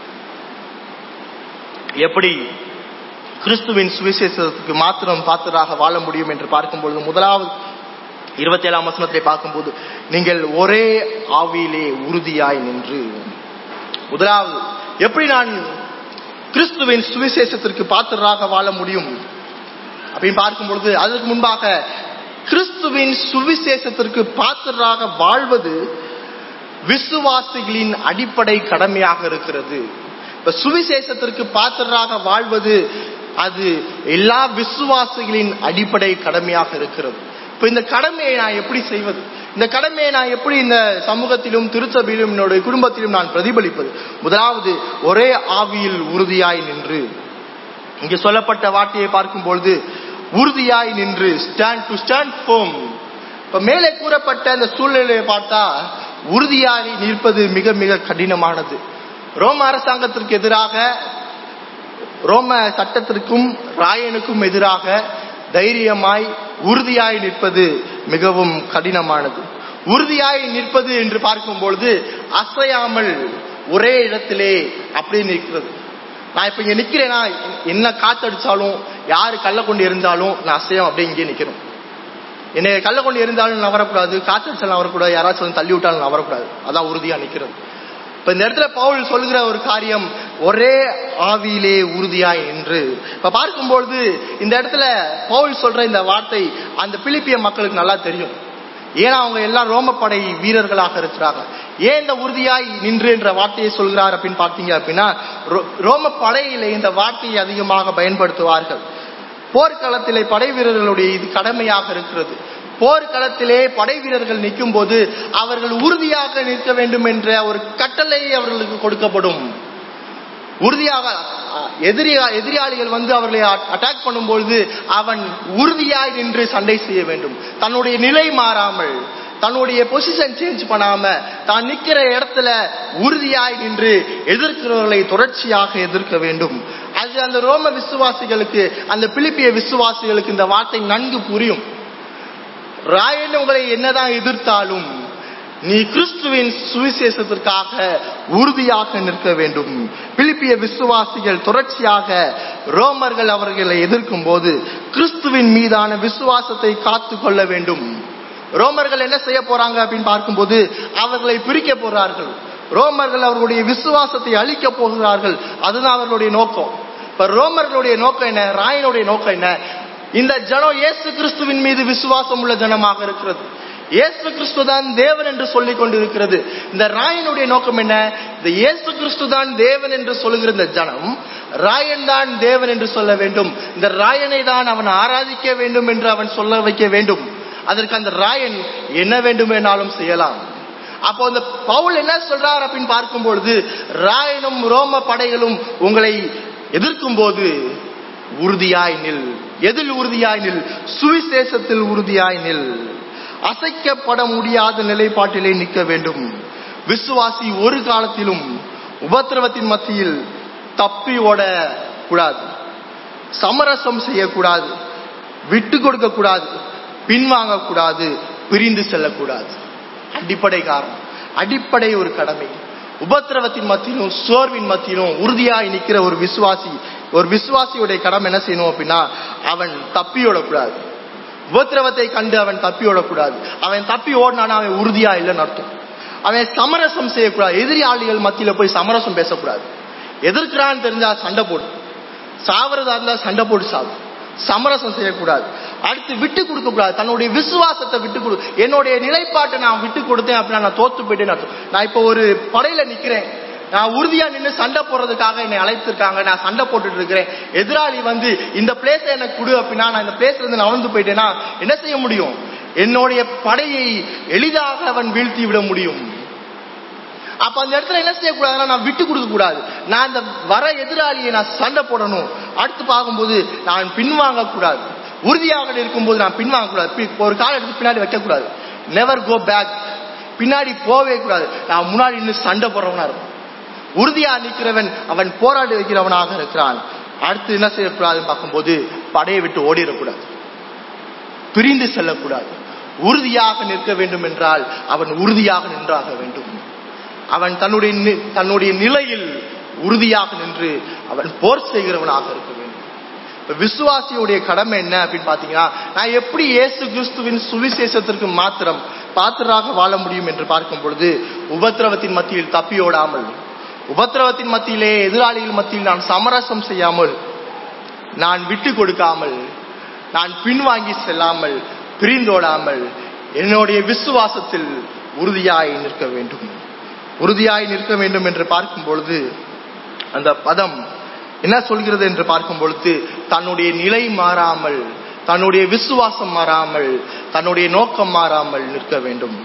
A: எப்படி கிறிஸ்துவின் சுவிசேஷத்துக்கு மாத்திரம் பாத்திரராக வாழ முடியும் என்று பார்க்கும் பொழுது முதலாவது இருபத்தி ஏழாம் வசனத்தை பார்க்கும்போது நீங்கள் ஒரே ஆவியிலே உறுதியாய் நின்று முதலாவது எப்படி நான் கிறிஸ்துவின் சுவிசேஷத்திற்கு பாத்திரராக வாழ முடியும் அப்படின்னு பார்க்கும் பொழுது அதற்கு முன்பாக கிறிஸ்துவின் சுவிசேஷத்திற்கு பாத்திரராக வாழ்வது விசுவாசிகளின் அடிப்படை கடமையாக இருக்கிறது இப்ப சுவிசேஷத்திற்கு பாத்திரராக வாழ்வது அது எல்லா விசுவாசிகளின் அடிப்படை கடமையாக இருக்கிறது இப்ப இந்த கடமையை நான் எப்படி செய்வது இந்த கடமையை நான் எப்படி இந்த சமூகத்திலும் திருச்சபையிலும் என்னுடைய குடும்பத்திலும் நான் பிரதிபலிப்பது முதலாவது ஒரே ஆவியில் உறுதியாய் நின்று இங்கே சொல்லப்பட்ட வார்த்தையை பார்க்கும் பொழுது உறுதியாய் நின்று ஸ்டாண்ட் டு ஸ்டாண்ட் ஃபோம் இப்ப மேலே கூறப்பட்ட அந்த சூழ்நிலையை பார்த்தா உறுதியாய் நிற்பது மிக மிக கடினமானது ரோம அரசாங்கத்திற்கு எதிராக ரோம சட்டத்திற்கும் ராயனுக்கும் எதிராக தைரியமாய் உறுதியாய் நிற்பது மிகவும் கடினமானது உறுதியாய் நிற்பது என்று பார்க்கும் பொழுது அசையாமல் ஒரே இடத்திலே அப்படி நிற்கிறது நான் இப்ப இங்க நிக்கிறேன்னா என்ன காத்தடிச்சாலும் யாரு கள்ள கொண்டு இருந்தாலும் நான் அசையம் அப்படியே இங்கே நிக்கணும் என்னை கள்ள கொண்டு இருந்தாலும் நான் வரக்கூடாது காத்தடிச்சாலும் வரக்கூடாது யாராச்சும் வந்து தள்ளி விட்டாலும் நான் வரக்கூடாது அதான் உறுதியா நிக்கிறது இப்ப இந்த இடத்துல பவுல் சொல்லுகிற ஒரு காரியம் ஒரே ஆவியிலே உறுதியாய் என்று இப்ப பார்க்கும்பொழுது இந்த இடத்துல பவுல் சொல்ற இந்த வார்த்தை அந்த பிலிப்பிய மக்களுக்கு நல்லா தெரியும் ஏன்னா அவங்க எல்லாம் ரோமப்படை வீரர்களாக இருக்கிறாங்க ஏன் இந்த உறுதியாய் நின்று என்ற வார்த்தையை சொல்கிறார் அப்படின்னு பார்த்தீங்க அப்படின்னா ரோம படையிலே இந்த வார்த்தையை அதிகமாக பயன்படுத்துவார்கள் போர்க்களத்திலே படை வீரர்களுடைய இது கடமையாக இருக்கிறது போர்க்களத்திலே படை வீரர்கள் நிற்கும் போது அவர்கள் உறுதியாக நிற்க வேண்டும் என்ற ஒரு கட்டளை அவர்களுக்கு கொடுக்கப்படும் உறுதியாக எதிரி எதிராளிகள் வந்து அவர்களை அட்டாக் பண்ணும்பொழுது அவன் உறுதியாய் நின்று சண்டை செய்ய வேண்டும் தன்னுடைய நிலை மாறாமல் தன்னுடைய பொசிஷன் சேஞ்ச் பண்ணாம தான் நிக்கிற இடத்துல உறுதியாய் நின்று எதிர்க்கிறவர்களை தொடர்ச்சியாக எதிர்க்க வேண்டும் அது அந்த ரோம விசுவாசிகளுக்கு அந்த பிலிப்பிய விசுவாசிகளுக்கு இந்த வார்த்தை நன்கு புரியும் ராயன் உங்களை என்னதான் எதிர்த்தாலும் நீ கிறிஸ்துவின் சுவிசேஷத்திற்காக உறுதியாக நிற்க வேண்டும் பிலிப்பிய விசுவாசிகள் தொடர்ச்சியாக ரோமர்கள் அவர்களை எதிர்க்கும் போது கிறிஸ்துவின் மீதான விசுவாசத்தை காத்து கொள்ள வேண்டும் ரோமர்கள் என்ன செய்ய போறாங்க அப்படின்னு பார்க்கும்போது அவர்களை பிரிக்க போறார்கள் ரோமர்கள் அவர்களுடைய விசுவாசத்தை அழிக்க போகிறார்கள் அதுதான் அவர்களுடைய நோக்கம் இப்ப ரோமர்களுடைய நோக்கம் என்ன ராயனுடைய நோக்கம் என்ன இந்த ஜனம் இயேசு கிறிஸ்துவின் மீது விசுவாசம் உள்ள ஜனமாக இருக்கிறது இயேசு கிறிஸ்து தான் தேவன் என்று சொல்லிக் கொண்டிருக்கிறது இந்த ராயனுடைய நோக்கம் என்ன இந்த இயேசு கிறிஸ்து தான் தேவன் என்று சொல்லுகிற இந்த ஜனம் ராயன் தான் தேவன் என்று சொல்ல வேண்டும் இந்த ராயனை தான் அவன் ஆராதிக்க வேண்டும் என்று அவன் சொல்ல வைக்க வேண்டும் அதற்கு அந்த ராயன் என்ன வேண்டுமெனாலும் செய்யலாம் அப்போ அந்த பவுல் என்ன சொல்றார் அப்படின்னு பார்க்கும் பொழுது ராயனும் ரோம படைகளும் உங்களை எதிர்க்கும் போது உறுதியாய் நில் எதில் உறுதியாய் நில் சுவிசேஷத்தில் உறுதியாய் நில் அசைக்கப்பட முடியாத நிலைப்பாட்டிலே நிற்க வேண்டும் விசுவாசி ஒரு காலத்திலும் உபத்திரவத்தின் மத்தியில் தப்பி ஓட கூடாது சமரசம் செய்யக்கூடாது விட்டு கொடுக்க கூடாது பின்வாங்க கூடாது பிரிந்து செல்லக்கூடாது அடிப்படை காரணம் அடிப்படை ஒரு கடமை உபத்திரவத்தின் மத்தியிலும் சோர்வின் மத்தியிலும் உறுதியாய் நிக்கிற ஒரு விசுவாசி ஒரு விசுவாசியுடைய கடமை என்ன செய்யணும் அப்படின்னா அவன் தப்பி ஓடக்கூடாது உபத்திரவத்தை கண்டு அவன் தப்பி ஓடக்கூடாது அவன் தப்பி ஓடினானா அவன் உறுதியா இல்லைன்னு அர்த்தம் அவன் சமரசம் செய்யக்கூடாது எதிரியாளிகள் மத்தியில போய் சமரசம் பேசக்கூடாது எதிர்க்கிறான்னு தெரிஞ்சா சண்டை போடு சாவறதா இருந்தா சண்டை போட்டு சாவு சமரசம் செய்யக்கூடாது அடுத்து விட்டு கொடுக்க கூடாது தன்னுடைய விசுவாசத்தை விட்டு கொடு என்னுடைய நிலைப்பாட்டை நான் விட்டு கொடுத்தேன் அப்படின்னா நான் தோத்து போயிட்டேன்னு அர்த்தம் நான் இப்போ ஒரு படையில நிக்கிறேன் நான் உறுதியா நின்று சண்டை போடுறதுக்காக என்னை அழைத்திருக்காங்க நான் சண்டை போட்டுட்டு இருக்கிறேன் எதிராளி வந்து இந்த பிளேஸ எனக்கு கொடு அப்படின்னா நான் இந்த பிளேஸ்ல இருந்து நவந்து போயிட்டேன்னா என்ன செய்ய முடியும் என்னுடைய படையை எளிதாக அவன் வீழ்த்தி விட முடியும் அப்ப அந்த இடத்துல என்ன செய்யக்கூடாதுன்னா நான் விட்டு கொடுக்க கூடாது நான் இந்த வர எதிராளியை நான் சண்டை போடணும் அடுத்து பார்க்கும்போது நான் பின்வாங்க கூடாது உறுதியாக இருக்கும்போது நான் பின்வாங்க கூடாது ஒரு கால எடுத்து பின்னாடி வைக்க கூடாது நெவர் கோ பேக் பின்னாடி போவே கூடாது நான் முன்னாடி நின்று சண்டை போடுறவனா இருக்கும் உறுதியா நிற்கிறவன் அவன் போராடி வைக்கிறவனாக இருக்கிறான் அடுத்து என்ன செய்யக்கூடாதுன்னு பார்க்கும்போது படையை விட்டு ஓடிடக்கூடாது பிரிந்து செல்லக்கூடாது உறுதியாக நிற்க வேண்டும் என்றால் அவன் உறுதியாக நின்றாக வேண்டும் அவன் தன்னுடைய நி- தன்னுடைய நிலையில் உறுதியாக நின்று அவன் போர் செய்கிறவனாக இருக்க வேண்டும் இப்ப விசுவாசியுடைய கடமை என்ன அப்படின்னு பாத்தீங்கன்னா நான் எப்படி இயேசு கிறிஸ்துவின் சுவிசேஷத்திற்கு மாத்திரம் பாத்திராக வாழ முடியும் என்று பார்க்கும் பொழுது உபத்திரவத்தின் மத்தியில் தப்பியோடாமல் உபத்திரவத்தின் மத்தியிலே எதிராளிகள் மத்தியில் நான் சமரசம் செய்யாமல் நான் விட்டு கொடுக்காமல் நான் பின்வாங்கி செல்லாமல் பிரிந்தோடாமல் என்னுடைய விசுவாசத்தில் உறுதியாய் நிற்க வேண்டும் உறுதியாய் நிற்க வேண்டும் என்று பார்க்கும் பொழுது அந்த பதம் என்ன சொல்கிறது என்று பார்க்கும் பொழுது தன்னுடைய நிலை மாறாமல் தன்னுடைய விசுவாசம் மாறாமல் தன்னுடைய நோக்கம் மாறாமல் நிற்க வேண்டும்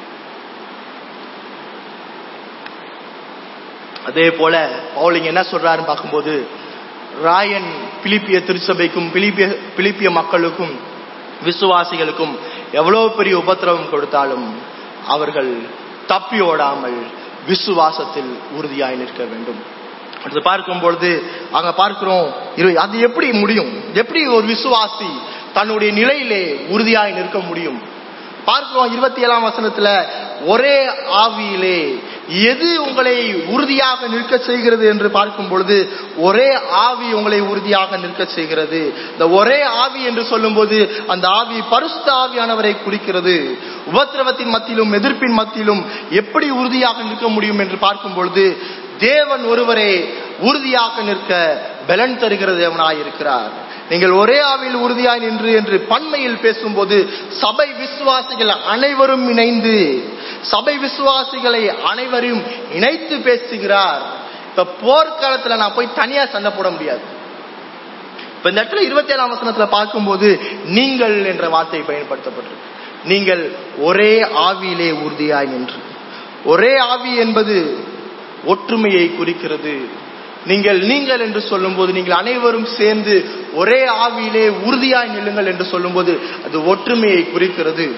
A: அதே போல பவுலிங் என்ன சொல்றாருன்னு பார்க்கும்போது ராயன் பிலிப்பிய திருச்சபைக்கும் பிலிப்பிய பிலிப்பிய மக்களுக்கும் விசுவாசிகளுக்கும் எவ்வளவு பெரிய உபத்திரவம் கொடுத்தாலும் அவர்கள் தப்பி ஓடாமல் விசுவாசத்தில் உறுதியாய் நிற்க வேண்டும் அடுத்து பார்க்கும் பொழுது அங்க பார்க்கிறோம் இரு- அது எப்படி முடியும் எப்படி ஒரு விசுவாசி தன்னுடைய நிலையிலே உறுதியாய் நிற்க முடியும் பார்க்கிறோம் இருபத்தி ஏழாம் வசனத்துல ஒரே ஆவியிலே எது உங்களை உறுதியாக நிற்க செய்கிறது என்று பார்க்கும் பொழுது ஒரே ஆவி உங்களை உறுதியாக நிற்க செய்கிறது இந்த ஒரே ஆவி என்று சொல்லும்போது அந்த ஆவி பரிசுத்த ஆவியானவரை குறிக்கிறது உபத்திரவத்தின் மத்தியிலும் எதிர்ப்பின் மத்தியிலும் எப்படி உறுதியாக நிற்க முடியும் என்று பார்க்கும் பொழுது தேவன் ஒருவரே உறுதியாக நிற்க பலன் தருகிற தேவனாய் இருக்கிறார் நீங்கள் ஒரே ஆவியில் உறுதியாய் நின்று என்று பன்மையில் பேசும்போது சபை விசுவாசிகள் அனைவரும் இணைந்து சபை விசுவாசிகளை அனைவரையும் இணைத்து பேசுகிறார் இப்ப போர்க்காலத்துல நான் போய் தனியா சண்டை போட முடியாது இப்ப இந்த இடத்துல இருபத்தி ஏழாம் வசனத்துல பார்க்கும்போது நீங்கள் என்ற வார்த்தை பயன்படுத்தப்பட்டிருக்கு நீங்கள் ஒரே ஆவியிலே உறுதியாய் நின்று ஒரே ஆவி என்பது ஒற்றுமையை குறிக்கிறது நீங்கள் நீங்கள் என்று சொல்லும்போது நீங்கள் அனைவரும் சேர்ந்து ஒரே ஆவியிலே உறுதியாய் நில்லுங்கள் என்று சொல்லும்போது அது ஒற்றுமையை குறிக்கிறது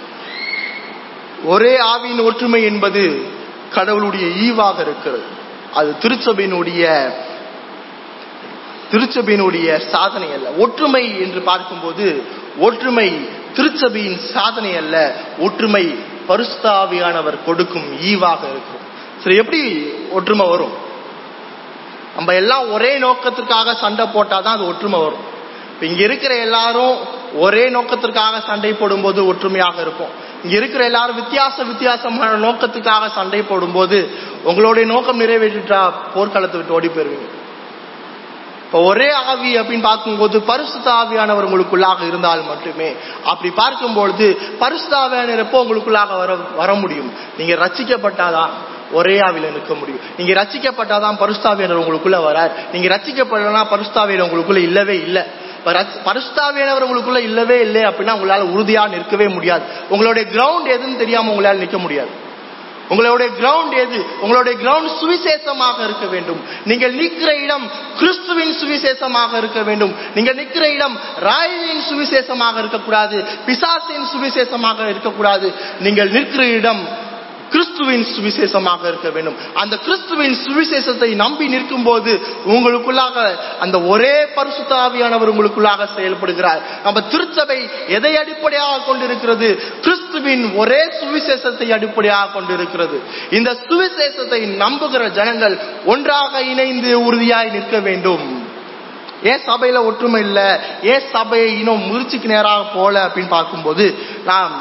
A: ஒரே ஆவியின் ஒற்றுமை என்பது கடவுளுடைய ஈவாக இருக்கிறது அது திருச்சபையினுடைய திருச்சபையினுடைய சாதனை அல்ல ஒற்றுமை என்று பார்க்கும்போது ஒற்றுமை திருச்சபையின் சாதனை அல்ல ஒற்றுமை பரிசுத்தாவியானவர் கொடுக்கும் ஈவாக இருக்கும் சரி எப்படி ஒற்றுமை வரும் நம்ம எல்லாம் ஒரே நோக்கத்திற்காக சண்டை போட்டாதான் அது ஒற்றுமை வரும் இப்ப இங்க இருக்கிற எல்லாரும் ஒரே நோக்கத்திற்காக சண்டை போடும்போது ஒற்றுமையாக இருக்கும் இங்க இருக்கிற எல்லாரும் வித்தியாச வித்தியாசமான நோக்கத்துக்காக சண்டை போடும்போது உங்களுடைய நோக்கம் நிறைவேற்றிட்டா போர்க்களத்தை விட்டு ஓடி போயிருவீங்க இப்ப ஒரே ஆவி அப்படின்னு பார்க்கும்போது பரிசுத்த ஆவியானவர் உங்களுக்குள்ளாக இருந்தால் மட்டுமே அப்படி பார்க்கும்பொழுது பரிசுத்த ஆவியானவர் எப்போ உங்களுக்குள்ளாக வர வர முடியும் நீங்க ரச்சிக்கப்பட்டாதான் ஒரே ஆவில நிற்க முடியும் நீங்க ரச்சிக்கப்பட்டாதான் பரிசுத்தாவியானவர் உங்களுக்குள்ள வரார் நீங்க ரச்சிக்கப்படலனா பரிசுத்தாவியர் உங்களுக்குள்ள இல்லவே இல்லை பரிசுத்தாவியானவர் உங்களுக்குள்ள இல்லவே இல்லை அப்படின்னா உங்களால உறுதியா நிற்கவே முடியாது உங்களுடைய கிரவுண்ட் எதுன்னு தெரியாம உங்களால நிற்க முடியாது உங்களுடைய கிரவுண்ட் எது உங்களுடைய கிரவுண்ட் சுவிசேஷமாக இருக்க வேண்டும் நீங்கள் நிற்கிற இடம் கிறிஸ்துவின் சுவிசேஷமாக இருக்க வேண்டும் நீங்கள் நிற்கிற இடம் ராயின் சுவிசேஷமாக இருக்கக்கூடாது பிசாசின் சுவிசேஷமாக இருக்கக்கூடாது நீங்கள் நிற்கிற இடம் கிறிஸ்துவின் சுவிசேஷமாக இருக்க வேண்டும் அந்த கிறிஸ்துவின் சுவிசேஷத்தை நம்பி நிற்கும் போது உங்களுக்குள்ளாக அந்த ஒரே பரிசுத்தாவியானவர் உங்களுக்குள்ளாக செயல்படுகிறார் நம்ம திருச்சபை எதை அடிப்படையாக கொண்டிருக்கிறது கிறிஸ்துவின் ஒரே சுவிசேஷத்தை அடிப்படையாக கொண்டிருக்கிறது இந்த சுவிசேஷத்தை நம்புகிற ஜனங்கள் ஒன்றாக இணைந்து உறுதியாய் நிற்க வேண்டும் ஏன் சபையில ஒற்றுமை இல்ல ஏன் சபையை இன்னும் முயற்சிக்கு நேராக போல அப்படின்னு பார்க்கும்போது நாம்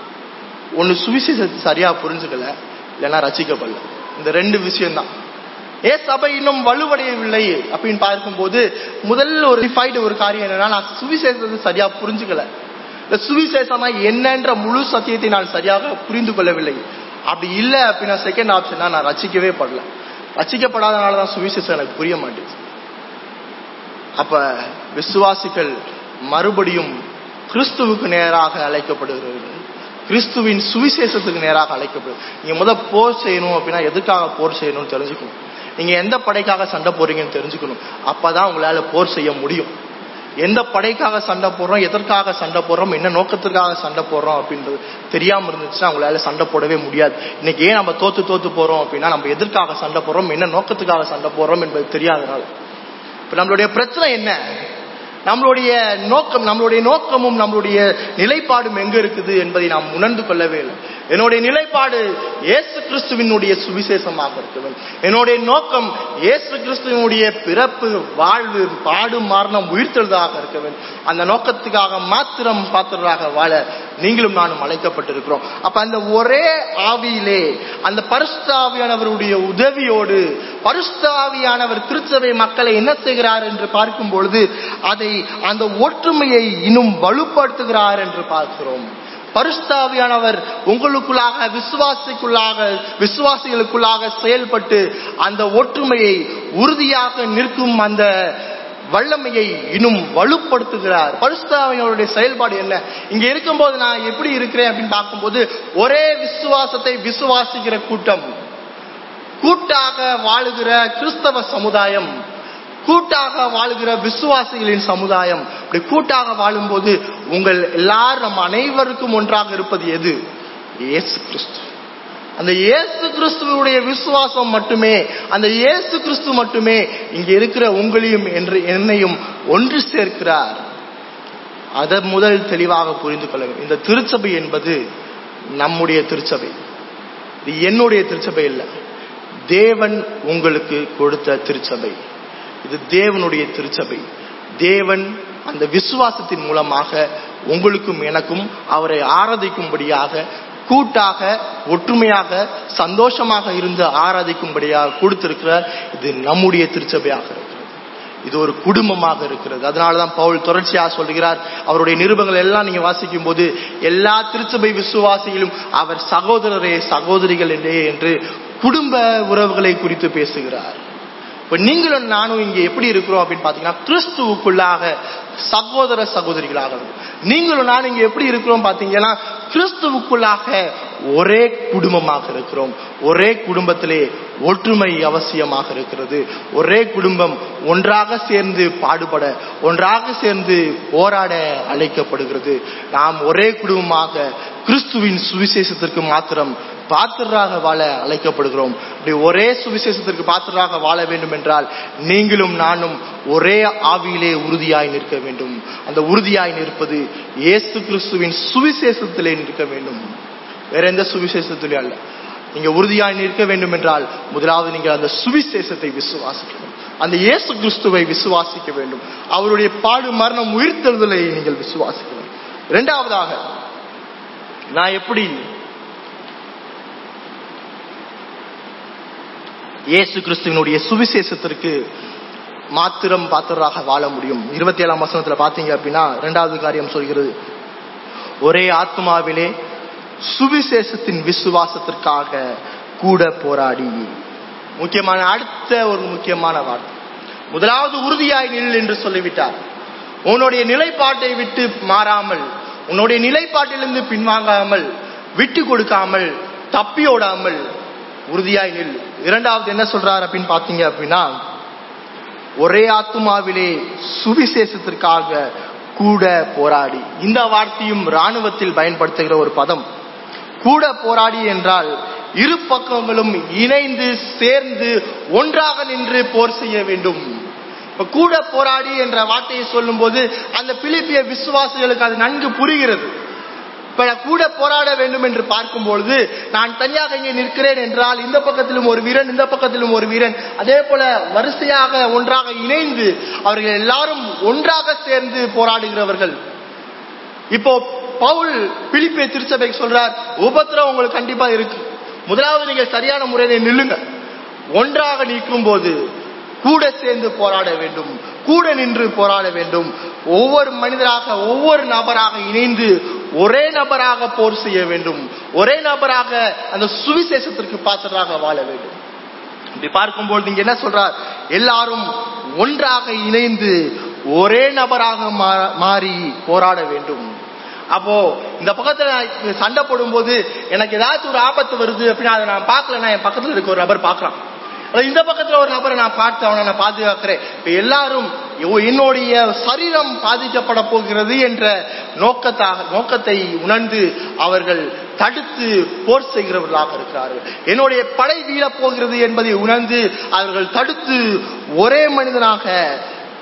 A: ஒன்னு சுவிசேஷத்தை சரியா புரிஞ்சுக்கல இல்லைன்னா ரசிக்கப்படல இந்த ரெண்டு விஷயம்தான் ஏ சபை இன்னும் வலுவடையவில்லை அப்படின்னு பார்க்கும்போது முதல்ல ஒரு டிஃபைடு ஒரு காரியம் என்னன்னா நான் சுவிசேஷத்தை சரியா புரிஞ்சுக்கல இந்த சுவிசேஷமா என்னன்ற முழு சத்தியத்தை நான் சரியாக புரிந்து கொள்ளவில்லை அப்படி இல்லை அப்படின்னா செகண்ட் ஆப்ஷன் நான் ரசிக்கவே படல ரசிக்கப்படாதனால தான் சுவிசேஷம் எனக்கு புரிய மாட்டேங்குது அப்ப விசுவாசிகள் மறுபடியும் கிறிஸ்துவுக்கு நேராக அழைக்கப்படுகிறார்கள் கிறிஸ்துவின் சுவிசேஷத்துக்கு நேராக அழைக்கப்படும் நீங்க முத போர் செய்யணும் அப்படின்னா எதுக்காக போர் செய்யணும்னு தெரிஞ்சுக்கணும் நீங்க எந்த படைக்காக சண்டை போறீங்கன்னு தெரிஞ்சுக்கணும் அப்பதான் உங்களால போர் செய்ய முடியும் எந்த படைக்காக சண்டை போடுறோம் எதற்காக சண்டை போடுறோம் என்ன நோக்கத்திற்காக சண்டை போடுறோம் அப்படின்றது தெரியாம இருந்துச்சுன்னா உங்களால சண்டை போடவே முடியாது இன்னைக்கு ஏன் நம்ம தோத்து தோத்து போறோம் அப்படின்னா நம்ம எதற்காக சண்டை போடுறோம் என்ன நோக்கத்துக்காக சண்டை போடுறோம் என்பது தெரியாதனால இப்ப நம்மளுடைய பிரச்சனை என்ன நம்மளுடைய நோக்கம் நம்மளுடைய நோக்கமும் நம்மளுடைய நிலைப்பாடும் எங்க இருக்குது என்பதை நாம் உணர்ந்து கொள்ளவே இல்லை என்னுடைய நிலைப்பாடு இயேசு கிறிஸ்துவினுடைய சுவிசேஷமாக இருக்க வேண்டும் என்னுடைய நோக்கம் இயேசு கிறிஸ்துவினுடைய பிறப்பு வாழ்வு பாடு மரணம் உயிர்த்தெழுதாக இருக்க வேண்டும் அந்த நோக்கத்துக்காக மாத்திரம் பாத்திரராக வாழ நீங்களும் நானும் அழைக்கப்பட்டிருக்கிறோம் அப்ப அந்த ஒரே ஆவியிலே அந்த பரிசுத்தாவியானவருடைய உதவியோடு பரிசுத்தாவியானவர் திருச்சபை மக்களை என்ன செய்கிறார் என்று பார்க்கும் பொழுது அதை அந்த ஒற்றுமையை இன்னும் வலுப்படுத்துகிறார் என்று பார்க்கிறோம் பரிசுத்தாவியானவர் உங்களுக்குள்ளாக விசுவாசிக்குள்ளாக விசுவாசிகளுக்குள்ளாக செயல்பட்டு அந்த ஒற்றுமையை உறுதியாக நிற்கும் அந்த வல்லமையை இன்னும் வலுப்படுத்துகிறார் பரிசுத்தாவியனுடைய செயல்பாடு என்ன இங்க இருக்கும்போது நான் எப்படி இருக்கிறேன் அப்படின்னு பார்க்கும்போது ஒரே விசுவாசத்தை விசுவாசிக்கிற கூட்டம் கூட்டாக வாழுகிற கிறிஸ்தவ சமுதாயம் கூட்டாக வாழுகிற விசுவாசிகளின் சமுதாயம் இப்படி கூட்டாக வாழும்போது உங்கள் எல்லாரும் நம்ம அனைவருக்கும் ஒன்றாக இருப்பது எது இயேசு கிறிஸ்து அந்த இயேசு கிறிஸ்துவனுடைய விசுவாசம் மட்டுமே அந்த இயேசு கிறிஸ்து மட்டுமே இங்க இருக்கிற உங்களையும் என்று என்னையும் ஒன்று சேர்க்கிறார் அதை முதல் தெளிவாக புரிந்து கொள்ள வேண்டும் இந்த திருச்சபை என்பது நம்முடைய திருச்சபை இது என்னுடைய திருச்சபை இல்லை தேவன் உங்களுக்கு கொடுத்த திருச்சபை இது தேவனுடைய திருச்சபை தேவன் அந்த விசுவாசத்தின் மூலமாக உங்களுக்கும் எனக்கும் அவரை ஆராதிக்கும்படியாக கூட்டாக ஒற்றுமையாக சந்தோஷமாக இருந்து ஆராதிக்கும்படியாக கொடுத்திருக்கிறார் இது நம்முடைய திருச்சபையாக இருக்கிறது இது ஒரு குடும்பமாக இருக்கிறது அதனாலதான் பவுல் தொடர்ச்சியாக சொல்கிறார் அவருடைய நிருபங்கள் எல்லாம் நீங்க வாசிக்கும் போது எல்லா திருச்சபை விசுவாசிகளும் அவர் சகோதரரே சகோதரிகள் என்றே என்று குடும்ப உறவுகளை குறித்து பேசுகிறார் இப்ப நீங்களும் நானும் இங்க எப்படி இருக்கிறோம் அப்படின்னு பாத்தீங்கன்னா கிறிஸ்துவுக்குள்ளாக சகோதர சகோதரிகளாக நீங்களும் நானும் இங்க எப்படி இருக்கிறோம் பாத்தீங்கன்னா கிறிஸ்துவுக்குள்ளாக ஒரே குடும்பமாக இருக்கிறோம் ஒரே குடும்பத்திலே ஒற்றுமை அவசியமாக இருக்கிறது ஒரே குடும்பம் ஒன்றாக சேர்ந்து பாடுபட ஒன்றாக சேர்ந்து போராட அழைக்கப்படுகிறது நாம் ஒரே குடும்பமாக கிறிஸ்துவின் சுவிசேஷத்திற்கு மாத்திரம் பாத்திரராக வாழ அழைக்கப்படுகிறோம் இப்படி ஒரே சுவிசேஷத்திற்கு பாத்திரராக வாழ வேண்டும் என்றால் நீங்களும் நானும் ஒரே ஆவியிலே உறுதியாய் நிற்க வேண்டும் அந்த உறுதியாய் நிற்பது இயேசு கிறிஸ்துவின் சுவிசேஷத்திலே நிற்க வேண்டும் வேற எந்த சுவிசேஷத்திலே அல்ல நீங்க உறுதியாய் நிற்க வேண்டும் என்றால் முதலாவது நீங்கள் அந்த சுவிசேஷத்தை விசுவாசிக்க வேண்டும் அந்த இயேசு கிறிஸ்துவை விசுவாசிக்க வேண்டும் அவருடைய பாடு மரணம் உயிர்த்தெழுதலை நீங்கள் விசுவாசிக்க வேண்டும் இரண்டாவதாக நான் எப்படி இயேசு கிறிஸ்துவனுடைய சுவிசேஷத்திற்கு மாத்திரம் பாத்திரராக வாழ முடியும் இருபத்தி ஏழாம் வசனத்துல பாத்தீங்க அப்படின்னா இரண்டாவது காரியம் சொல்கிறது ஒரே ஆத்மாவிலே சுவிசேஷத்தின் விசுவாசத்திற்காக கூட போராடி முக்கியமான அடுத்த ஒரு முக்கியமான வார்த்தை முதலாவது உறுதியாய் நில் என்று சொல்லிவிட்டார் உன்னுடைய நிலைப்பாட்டை விட்டு மாறாமல் உன்னுடைய நிலைப்பாட்டிலிருந்து பின்வாங்காமல் விட்டு கொடுக்காமல் தப்பியோடாமல் உறுதியாய் நில் இரண்டாவது என்ன சொல்றாரு அப்படின்னு பாத்தீங்க அப்படின்னா ஒரே ஆத்மாவிலே சுவிசேஷத்திற்காக கூட போராடி இந்த வார்த்தையும் ராணுவத்தில் பயன்படுத்துகிற ஒரு பதம் கூட போராடி என்றால் இரு பக்கங்களும் இணைந்து சேர்ந்து ஒன்றாக நின்று போர் செய்ய வேண்டும் இப்ப கூட போராடி என்ற வார்த்தையை சொல்லும் போது அந்த பிலிப்பிய விசுவாசிகளுக்கு அது நன்கு புரிகிறது இப்ப கூட போராட வேண்டும் என்று பார்க்கும் பொழுது நான் தனியாக இங்கே நிற்கிறேன் என்றால் இந்த பக்கத்திலும் ஒரு வீரன் இந்த பக்கத்திலும் ஒரு வீரன் அதே போல வரிசையாக ஒன்றாக இணைந்து அவர்கள் எல்லாரும் ஒன்றாக சேர்ந்து போராடுகிறவர்கள் இப்போ பவுல் பிலிப்பிய திருச்சபைக்கு சொல்றார் உபத்திரம் உங்களுக்கு கண்டிப்பா இருக்கு முதலாவது நீங்க சரியான முறையில நில்லுங்க ஒன்றாக நிற்கும் போது கூட சேர்ந்து போராட வேண்டும் கூட நின்று போராட வேண்டும் ஒவ்வொரு மனிதராக ஒவ்வொரு நபராக இணைந்து ஒரே நபராக போர் செய்ய வேண்டும் ஒரே நபராக அந்த சுவிசேஷத்திற்கு பாத்திரராக வாழ வேண்டும் இப்படி பார்க்கும்போது நீங்க என்ன சொல்றார் எல்லாரும் ஒன்றாக இணைந்து ஒரே நபராக மாறி போராட வேண்டும் அப்போ இந்த பக்கத்துல சண்டை போடும்போது எனக்கு ஏதாச்சும் ஒரு ஆபத்து வருது அப்படின்னா அதை நான் பார்க்கலன்னா என் பக்கத்துல இருக்க ஒரு நபர் பார்க்கலாம் இந்த பக்கத்துல ஒரு நபரை நான் பார்த்து அவனை நான் பாதுகாக்கிறேன் இப்ப எல்லாரும் என்னுடைய சரீரம் பாதிக்கப்பட போகிறது என்ற நோக்கத்தாக நோக்கத்தை உணர்ந்து அவர்கள் தடுத்து போர் செய்கிறவர்களாக இருக்கிறார்கள் என்னுடைய படை வீழ போகிறது என்பதை உணர்ந்து அவர்கள் தடுத்து ஒரே மனிதனாக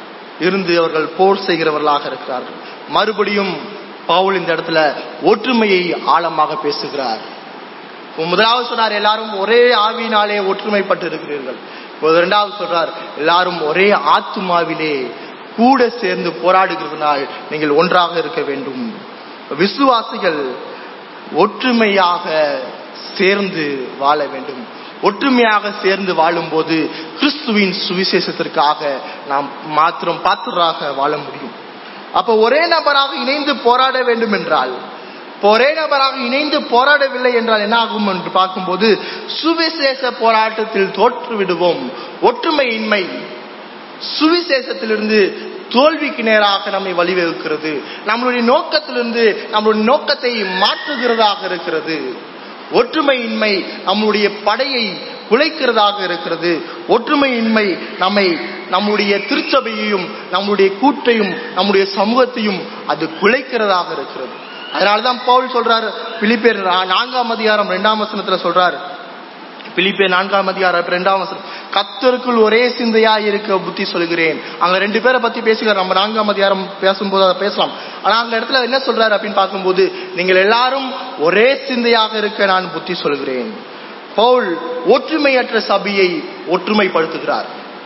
A: இருந்து அவர்கள் போர் செய்கிறவர்களாக இருக்கிறார்கள் மறுபடியும் பவுல் இந்த இடத்துல ஒற்றுமையை ஆழமாக பேசுகிறார் இப்ப முதலாவது சொல்றார் எல்லாரும் ஒரே ஆவியினாலே ஒற்றுமைப்பட்டு இருக்கிறீர்கள் இப்போது இரண்டாவது சொல்றார் எல்லாரும் ஒரே ஆத்துமாவிலே கூட சேர்ந்து போராடுகிறதுனால் நீங்கள் ஒன்றாக இருக்க வேண்டும் விசுவாசிகள் ஒற்றுமையாக சேர்ந்து வாழ வேண்டும் ஒற்றுமையாக சேர்ந்து வாழும்போது கிறிஸ்துவின் சுவிசேஷத்திற்காக நாம் மாத்திரம் பாத்திராக வாழ முடியும் அப்ப ஒரே நபராக இணைந்து போராட வேண்டும் என்றால் இப்ப ஒரே நபராக இணைந்து போராடவில்லை என்றால் என்ன ஆகும் என்று பார்க்கும்போது சுவிசேஷ போராட்டத்தில் தோற்று விடுவோம் ஒற்றுமையின்மை சுவிசேஷத்திலிருந்து தோல்விக்கு நேராக நம்மை வழிவகுக்கிறது நம்மளுடைய நோக்கத்திலிருந்து நம்மளுடைய நோக்கத்தை மாற்றுகிறதாக இருக்கிறது ஒற்றுமையின்மை நம்முடைய படையை குலைக்கிறதாக இருக்கிறது ஒற்றுமையின்மை நம்மை நம்முடைய திருச்சபையையும் நம்முடைய கூட்டையும் நம்முடைய சமூகத்தையும் அது குலைக்கிறதாக இருக்கிறது அதனாலதான் பவுல் சொல்றாரு பிலிப்பேர் நான்காம் அதிகாரம் இரண்டாம் வசனத்துல சொல்றாரு பிலிப்பே நான்காம் அதிகாரம் இரண்டாம் வசனம் கத்தருக்குள் ஒரே சிந்தையா இருக்க புத்தி சொல்கிறேன் அங்க ரெண்டு பேரை பத்தி பேசுகிறார் நம்ம நான்காம் அதிகாரம் பேசும்போது அதை பேசலாம் ஆனா அந்த இடத்துல என்ன சொல்றாரு அப்படின்னு பார்க்கும்போது நீங்கள் எல்லாரும் ஒரே சிந்தையாக இருக்க நான் புத்தி சொல்கிறேன் பவுல் ஒற்றுமையற்ற சபையை ஒற்றுமைப்படுத்துகிறார்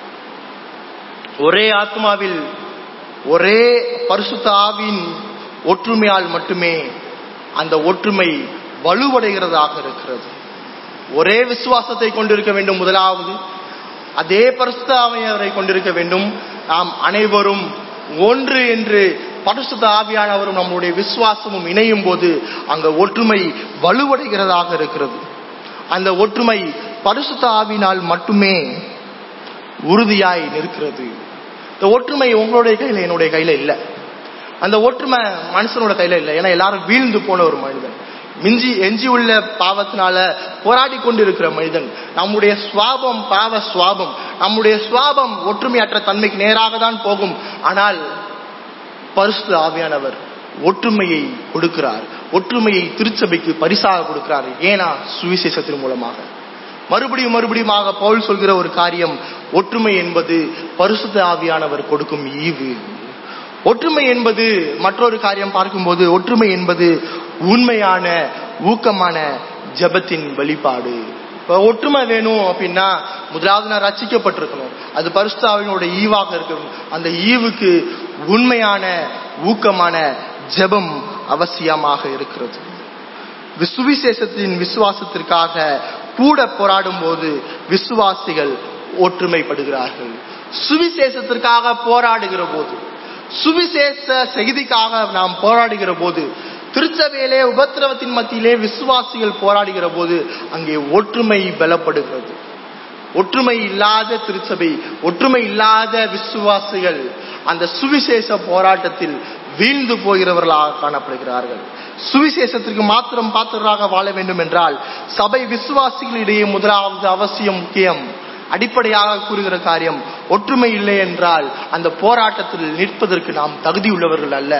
A: ஒரே ஆத்மாவில் ஒரே பரிசுத்த ஆவின் ஒற்றுமையால் மட்டுமே அந்த ஒற்றுமை வலுவடைகிறதாக இருக்கிறது ஒரே விசுவாசத்தை கொண்டிருக்க வேண்டும் முதலாவது அதே பரிசுத்த ஆவியானவரை கொண்டிருக்க வேண்டும் நாம் அனைவரும் ஒன்று என்று பரிசுத்த ஆவியானவரும் நம்முடைய விசுவாசமும் இணையும் போது அங்க ஒற்றுமை வலுவடைகிறதாக இருக்கிறது அந்த ஒற்றுமை பரிசுத்த ஆவினால் மட்டுமே உறுதியாய் நிற்கிறது இந்த ஒற்றுமை உங்களுடைய கையில என்னுடைய கையில இல்லை அந்த ஒற்றுமை மனுஷனோட கையில இல்லை ஏன்னா எல்லாரும் வீழ்ந்து போன ஒரு மனிதன் மிஞ்சி எஞ்சி உள்ள பாவத்தினால போராடி கொண்டிருக்கிற மனிதன் நம்முடைய சுவாபம் பாவ சுவாபம் நம்முடைய சுவாபம் ஒற்றுமையற்ற தன்மைக்கு நேராக தான் போகும் ஆனால் பரிசு ஆவியானவர் ஒற்றுமையை கொடுக்கிறார் ஒற்றுமையை திருச்சபைக்கு பரிசாக கொடுக்கிறார் ஏனா சுவிசேஷத்தின் மூலமாக மறுபடியும் மறுபடியுமாக பவுல் சொல்கிற ஒரு காரியம் ஒற்றுமை என்பது பரிசுத்த ஆவியானவர் கொடுக்கும் ஈவு ஒற்றுமை என்பது மற்றொரு காரியம் பார்க்கும்போது ஒற்றுமை என்பது உண்மையான ஊக்கமான ஜபத்தின் வெளிப்பாடு இப்ப ஒற்றுமை வேணும் அப்படின்னா முதலாவது நான் ரச்சிக்கப்பட்டிருக்கணும் அது பரிசுத்தாவினோட ஈவாக இருக்கணும் அந்த ஈவுக்கு உண்மையான ஊக்கமான ஜெபம் அவசியமாக இருக்கிறது சுவிசேஷத்தின் விசுவாசத்திற்காக கூட போராடும் போது விசுவாசிகள் ஒற்றுமைப்படுகிறார்கள் சுவிசேஷத்திற்காக போராடுகிற போது சுவிசேஷ செய்திக்காக நாம் போராடுகிற போது திருச்சபையிலே உபத்திரவத்தின் மத்தியிலே விசுவாசிகள் போராடுகிற போது அங்கே ஒற்றுமை பலப்படுகிறது ஒற்றுமை இல்லாத திருச்சபை ஒற்றுமை இல்லாத விசுவாசிகள் அந்த சுவிசேஷ போராட்டத்தில் வீழ்ந்து போகிறவர்களாக காணப்படுகிறார்கள் சுவிசேஷத்திற்கு மாத்திரம் பாத்திரராக வாழ வேண்டும் என்றால் சபை விசுவாசிகளிடையே முதலாவது அவசியம் முக்கியம் அடிப்படையாக கூறுகிற காரியம் ஒற்றுமை இல்லை என்றால் அந்த போராட்டத்தில் நிற்பதற்கு நாம் தகுதியுள்ளவர்கள் அல்ல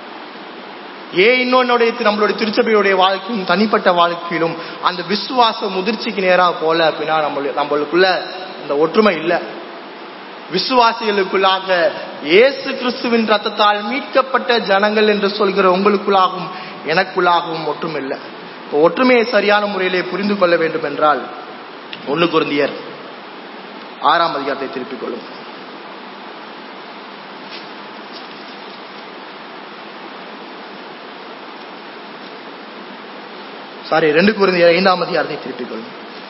A: ஏன் இன்னொன்னுடைய நம்மளுடைய திருச்சபையுடைய வாழ்க்கையும் தனிப்பட்ட வாழ்க்கையிலும் அந்த விசுவாச முதிர்ச்சிக்கு நேராக போல அப்படின்னா நம்ம நம்மளுக்குள்ள அந்த ஒற்றுமை இல்லை விசுவாசிகளுக்குள்ளாக இயேசு கிறிஸ்துவின் ரத்தத்தால் மீட்கப்பட்ட ஜனங்கள் என்று சொல்கிற உங்களுக்குள்ளாகவும் எனக்குள்ளாகவும் ஒற்றுமை இல்லை இப்போ ஒற்றுமையை சரியான முறையிலே புரிந்து கொள்ள வேண்டும் என்றால் ஒன்று குருந்தியர் ஆறாம் அதிகாரத்தை திருப்பிக் கொள்ளும் சாரி ரெண்டு குருந்தியர் ஐந்தாம் அதிகாரத்தை திருப்பிக் கொள்ளும்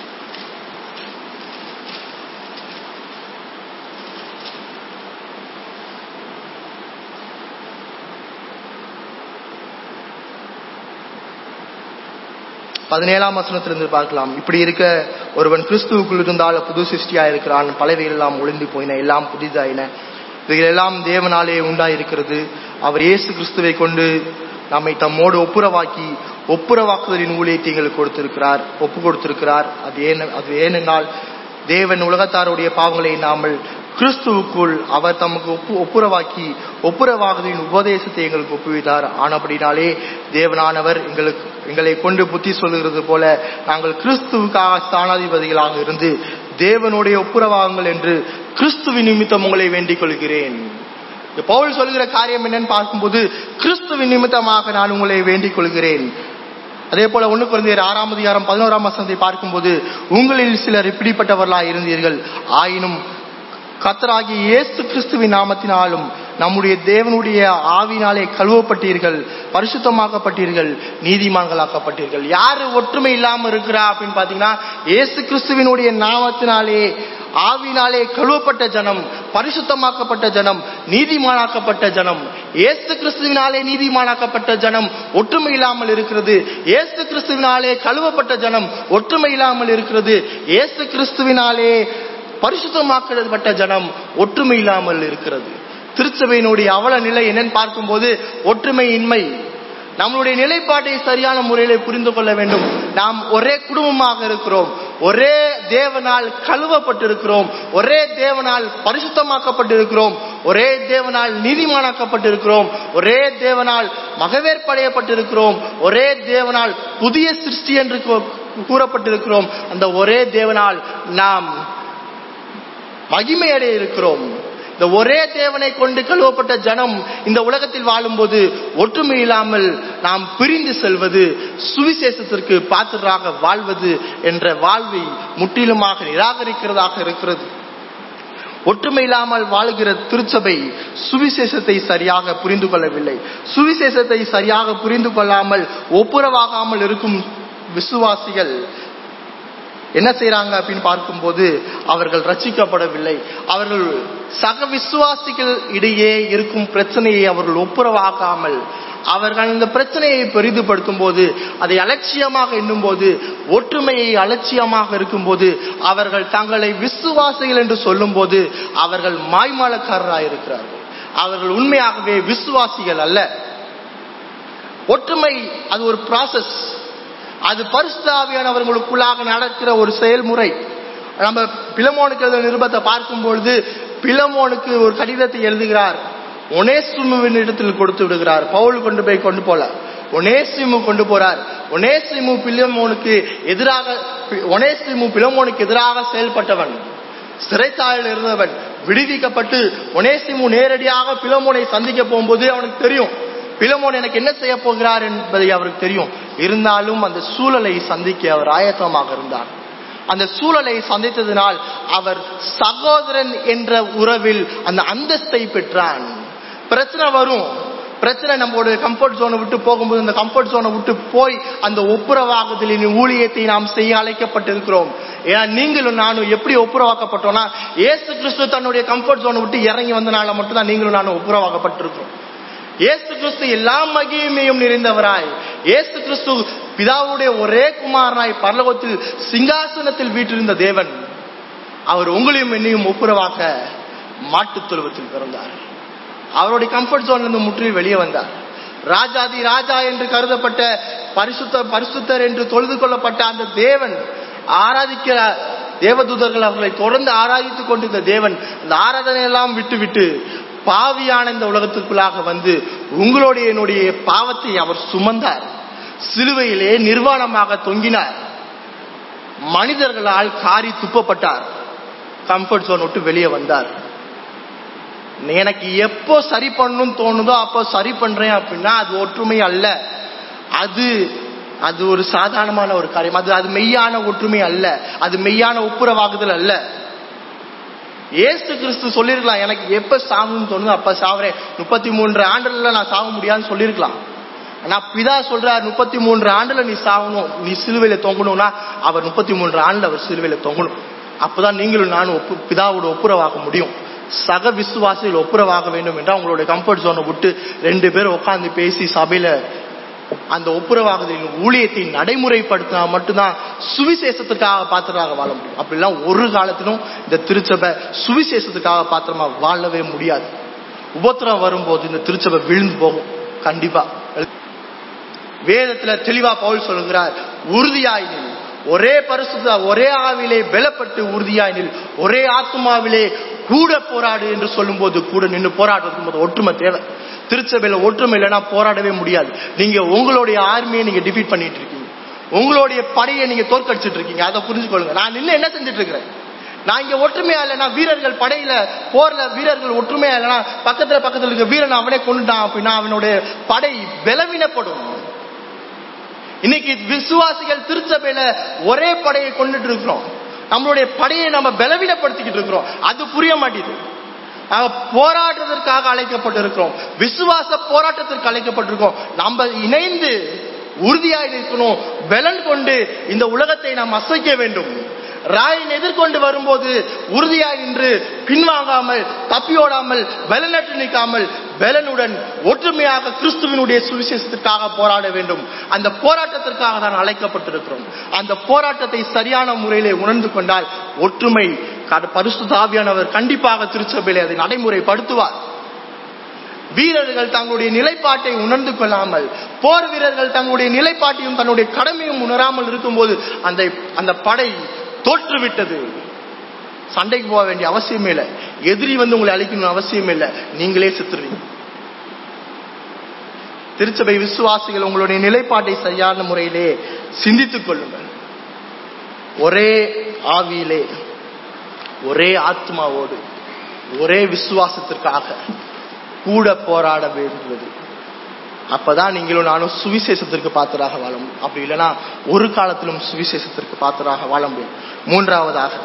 A: பதினேழாம் வசனத்திலிருந்து பார்க்கலாம் இப்படி இருக்க ஒருவன் கிறிஸ்துவுக்குள் இருந்தால் புது சிருஷ்டியா இருக்கிறான் பலவைகள் எல்லாம் ஒளிந்து போயின எல்லாம் புதிதாயின இவைகள் எல்லாம் தேவனாலே உண்டாயிருக்கிறது அவர் இயேசு கிறிஸ்துவை கொண்டு நம்மை தம்மோடு ஒப்புரவாக்கி ஒப்புரவாக்குதலின் ஊழியத்தை எங்களுக்கு கொடுத்திருக்கிறார் ஒப்பு கொடுத்திருக்கிறார் அது ஏன் அது ஏனென்றால் தேவன் உலகத்தாருடைய பாவங்களை நாமல் கிறிஸ்துவுக்குள் அவர் தமக்கு ஒப்பு ஒப்புரவாக்கி ஒப்புரவாகுதின் உபதேசத்தை எங்களுக்கு ஒப்புவித்தார் ஆனபடினாலே தேவனானவர் எங்களுக்கு எங்களை கொண்டு புத்தி சொல்லுகிறது போல நாங்கள் கிறிஸ்துவுக்காக ஸ்தானாதிபதிகளாக இருந்து தேவனுடைய ஒப்புரவாகுங்கள் என்று கிறிஸ்துவின் நிமித்தம் உங்களை வேண்டிக் கொள்கிறேன் இந்த பவுல் சொல்கிற காரியம் என்னன்னு பார்க்கும்போது கிறிஸ்துவின் நிமித்தமாக நான் உங்களை வேண்டிக் கொள்கிறேன் அதே போல ஒண்ணு குழந்தையர் ஆறாம் அதிகாரம் பதினோராம் வசனத்தை பார்க்கும்போது உங்களில் சிலர் இப்படிப்பட்டவர்களாய் இருந்தீர்கள் ஆயினும் கத்தராகிய இயேசு கிறிஸ்துவின் நாமத்தினாலும் நம்முடைய தேவனுடைய ஆவினாலே கழுவப்பட்டீர்கள் பரிசுத்தமாக்கப்பட்டீர்கள் நீதிமான்களாக்கப்பட்டீர்கள் யாரு ஒற்றுமை இல்லாம இருக்கிறா அப்படின்னு பாத்தீங்கன்னா இயேசு கிறிஸ்துவினுடைய நாமத்தினாலே ஆவினாலே கழுவப்பட்ட ஜனம் பரிசுத்தமாக்கப்பட்ட ஜனம் நீதிமானாக்கப்பட்ட ஜனம் இயேசு கிறிஸ்துவினாலே நீதிமானாக்கப்பட்ட ஜனம் ஒற்றுமை இல்லாமல் இருக்கிறது இயேசு கிறிஸ்துவினாலே கழுவப்பட்ட ஜனம் ஒற்றுமை இல்லாமல் இருக்கிறது இயேசு கிறிஸ்துவினாலே பரிசுத்தமாக்கப்பட்ட ஜனம் ஒற்றுமை இல்லாமல் இருக்கிறது திருச்சபையினுடைய அவல நிலை என்னன்னு பார்க்கும்போது ஒற்றுமையின்மை நம்மளுடைய நிலைப்பாட்டை சரியான முறையில புரிந்து கொள்ள வேண்டும் நாம் ஒரே குடும்பமாக இருக்கிறோம் ஒரே தேவனால் கழுவப்பட்டிருக்கிறோம் ஒரே தேவனால் பரிசுத்தமாக்கப்பட்டிருக்கிறோம் ஒரே தேவனால் நீதிமானாக்கப்பட்டிருக்கிறோம் ஒரே தேவனால் மகவேற்படையப்பட்டிருக்கிறோம் ஒரே தேவனால் புதிய சிருஷ்டி என்று கூ- கூறப்பட்டிருக்கிறோம் அந்த ஒரே தேவனால் நாம் மகிமை அடைய இருக்கிறோம் இந்த ஒரே தேவனை கொண்டு கழுவப்பட்ட ஜனம் இந்த உலகத்தில் வாழும்போது ஒற்றுமை இல்லாமல் நாம் பிரிந்து செல்வது சுவிசேஷத்திற்கு பாத்திரராக வாழ்வது என்ற வாழ்வை முற்றிலுமாக நிராகரிக்கிறதாக இருக்கிறது ஒற்றுமை இல்லாமல் வாழுகிற திருச்சபை சுவிசேஷத்தை சரியாக புரிந்து கொள்ளவில்லை சுவிசேஷத்தை சரியாக புரிந்து கொள்ளாமல் ஒப்புரவாகாமல் இருக்கும் விசுவாசிகள் என்ன செய்றாங்க அப்படின்னு பார்க்கும்போது அவர்கள் ரட்சிக்கப்படவில்லை அவர்கள் சக விசுவாசிகள் இடையே இருக்கும் பிரச்சனையை அவர்கள் ஒப்புரவாக்காமல் அவர்கள் அந்த பிரச்சனையை பெரிதுபடுத்தும் போது அதை அலட்சியமாக எண்ணும்போது ஒற்றுமையை அலட்சியமாக இருக்கும்போது அவர்கள் தங்களை விசுவாசிகள் என்று சொல்லும்போது அவர்கள் மாய்மாலக்காரராக இருக்கிறார்கள் அவர்கள் உண்மையாகவே விசுவாசிகள் அல்ல ஒற்றுமை அது ஒரு ப்ராசஸ் அது பரிசுத்தாவியானவர்களுக்குள்ளாக நடக்கிற ஒரு செயல்முறை நம்ம பிலமோனுக்கு எழுதின நிருபத்தை பார்க்கும் பொழுது பிலமோனுக்கு ஒரு கடிதத்தை எழுதுகிறார் ஒனேசிமுவின் இடத்தில் கொடுத்து விடுகிறார் பவுல் கொண்டு போய் கொண்டு போல ஒனேசிமு கொண்டு போறார் ஒனேசிமு பிலமோனுக்கு எதிராக ஒனேசிமு பிலமோனுக்கு எதிராக செயல்பட்டவன் சிறைச்சாலையில் இருந்தவன் விடுவிக்கப்பட்டு ஒனேசிமு நேரடியாக பிலமோனை சந்திக்க போகும்போது அவனுக்கு தெரியும் பிலமோன் எனக்கு என்ன செய்ய போகிறார் என்பதை அவருக்கு தெரியும் இருந்தாலும் அந்த சூழலை சந்திக்க அவர் ஆயத்தமாக இருந்தார் அந்த சூழலை சந்தித்ததினால் அவர் சகோதரன் என்ற உறவில் அந்த அந்தஸ்தை பெற்றான் பிரச்சனை வரும் பிரச்சனை நம்மளோட கம்ஃபர்ட் ஜோனை விட்டு போகும்போது அந்த கம்ஃபர்ட் ஜோனை விட்டு போய் அந்த ஒப்புரவாகுதலின் ஊழியத்தை நாம் செய்ய அழைக்கப்பட்டிருக்கிறோம் ஏன்னா நீங்களும் நானும் எப்படி ஒப்புரவாக்கப்பட்டோம்னா இயேசு கிறிஸ்து தன்னுடைய கம்ஃபர்ட் ஜோனை விட்டு இறங்கி வந்தனால மட்டும்தான் நீங்களும் நானும் ஒப்புரவாக்கப்பட்டிருக்கிறோம் இயேசு கிறிஸ்து எல்லா மகிமையும் நிறைந்தவராய் இயேசு கிறிஸ்து பிதாவுடைய ஒரே குமாரனாய் பரலோகத்தில் சிங்காசனத்தில் வீற்றிருந்த தேவன் அவர் உங்களையும் என்னையும் ஒப்புரவாக்க மாட்டுத் தொழுவத்தில் பிறந்தார் அவருடைய கம்ஃபர்ட் ஜோன்ல இருந்து முற்றிலும் வெளியே வந்தார் ராஜாதி ராஜா என்று கருதப்பட்ட பரிசுத்த பரிசுத்தர் என்று தொழுது கொள்ளப்பட்ட அந்த தேவன் ஆராதிக்கிற தேவதூதர்கள் அவர்களை தொடர்ந்து ஆராதித்துக் கொண்டிருந்த தேவன் அந்த ஆராதனை எல்லாம் விட்டு விட்டு பாவியான இந்த உலகத்திற்குள்ளாக வந்து உங்களுடைய என்னுடைய பாவத்தை அவர் சுமந்தார் சிலுவையிலே நிர்வாணமாக தொங்கினார் மனிதர்களால் காரி துப்பப்பட்டார் கம்ஃபர்ட் ஜோன் விட்டு வெளியே வந்தார் எனக்கு எப்போ சரி பண்ணணும்னு தோணுதோ அப்போ சரி பண்றேன் அப்படின்னா அது ஒற்றுமை அல்ல அது அது ஒரு சாதாரணமான ஒரு காரியம் அது அது மெய்யான ஒற்றுமை அல்ல அது மெய்யான ஒப்புரவாகுதல் அல்ல ஏசு கிறிஸ்து சொல்லிருக்கலாம் எனக்கு எப்ப சாகணும்னு தோணுதோ அப்ப சாவறேன் முப்பத்தி மூன்று ஆண்டுல நான் சாக முடியாதுன்னு சொல்லிருக்கலாம் ஆனா பிதா சொல்றார் முப்பத்தி மூன்று ஆண்டுல நீ சாகணும் நீ சிலுவையில தொங்கணும்னா அவர் முப்பத்தி மூன்று ஆண்டுல அவர் சிலுவையில தொங்கணும் அப்பதான் நீங்களும் நானும் ஒப்பு பிதாவோட ஒப்புரவாக முடியும் சக விசுவாசிகள் ஒப்புரவாக வேண்டும் என்றால் உங்களுடைய கம்ஃபர்ட் ஜோனை விட்டு ரெண்டு பேரும் உட்கார்ந்து பேசி சபையில அந்த ஒப்புரவாகுதலின் ஊழியத்தை நடைமுறைப்படுத்தினா மட்டும்தான் சுவிசேஷத்துக்காக பாத்திரமாக வாழ முடியும் அப்படிலாம் ஒரு காலத்திலும் இந்த திருச்சபை சுவிசேஷத்துக்காக பாத்திரமா வாழவே முடியாது உபத்திரம் வரும்போது இந்த திருச்சபை விழுந்து போகும் கண்டிப்பா வேதத்துல தெளிவா பவுல் சொல்லுகிறார் உறுதியாயினில் ஒரே பரிசுத்த ஒரே ஆவிலே பலப்பட்டு உறுதியாயினில் ஒரே ஆத்மாவிலே கூட போராடு என்று சொல்லும்போது கூட நின்று போராடுறதுக்கு போது ஒற்றுமை தேவை திருச்சபையில ஒற்றுமை இல்லைன்னா போராடவே முடியாது நீங்க உங்களுடைய ஆர்மியை நீங்க டிஃபீட் பண்ணிட்டு இருக்கீங்க உங்களுடைய படையை நீங்க தோற்கடிச்சிட்டு இருக்கீங்க அதை புரிஞ்சுக்கொள்ளுங்க நான் நின்று என்ன செஞ்சுட்டு இருக்கிறேன் நான் இங்க ஒற்றுமையா இல்லைன்னா வீரர்கள் படையில போர்ல வீரர்கள் ஒற்றுமையா இல்லைன்னா பக்கத்துல பக்கத்துல இருக்க வீரன் அவனே கொண்டுட்டான் அப்படின்னா அவனுடைய படை பலவீனப்படும் இன்னைக்கு விசுவாசிகள் திருச்சபையில ஒரே படையை கொண்டுட்டு இருக்கிறோம் நம்மளுடைய படையை நம்ம பலவீனப்படுத்திக்கிட்டு இருக்கிறோம் அது புரிய மாட்டேங்குது நாங்க போராடுறதற்காக அழைக்கப்பட்டிருக்கிறோம் விசுவாச போராட்டத்திற்கு அழைக்கப்பட்டிருக்கோம் நம்ம இணைந்து உறுதியாய் இருக்கணும் பலன் கொண்டு இந்த உலகத்தை நாம் அசைக்க வேண்டும் ராயன் எதிர்கொண்டு வரும்போது உறுதியாய் நின்று பின்வாங்காமல் தப்பியோடாமல் பலனற்று நிற்காமல் பலனுடன் ஒற்றுமையாக கிறிஸ்துவினுடைய சுவிசேஷத்திற்காக போராட வேண்டும் அந்த போராட்டத்திற்காக தான் அழைக்கப்பட்டிருக்கிறோம் அந்த போராட்டத்தை சரியான முறையிலே உணர்ந்து கொண்டால் ஒற்றுமை பரிசுத்தாவியானவர் கண்டிப்பாக திருச்சபையிலே அதை நடைமுறைப்படுத்துவார் வீரர்கள் தங்களுடைய நிலைப்பாட்டை உணர்ந்து கொள்ளாமல் போர் வீரர்கள் தங்களுடைய நிலைப்பாட்டையும் தன்னுடைய கடமையும் உணராமல் இருக்கும்போது அந்த அந்த படை தோற்றுவிட்டது சண்டைக்கு போக வேண்டிய அவசியமே இல்லை எதிரி வந்து உங்களை அழிக்கணும் அவசியமே இல்லை நீங்களே செத்துருவீங்க திருச்சபை விசுவாசிகள் உங்களுடைய நிலைப்பாட்டை சரியான முறையிலே சிந்தித்துக் கொள்ளுங்கள் ஒரே ஆவியிலே ஒரே ஆத்மாவோடு ஒரே விசுவாசத்திற்காக கூட போராட வேண்டுவது அப்பதான் நீங்களும் நானும் சுவிசேஷத்திற்கு பாத்திராக வாழ முடியும் அப்படி இல்லைன்னா ஒரு காலத்திலும் சுவிசேஷத்திற்கு பாத்திராக வாழ முடியும் மூன்றாவதாக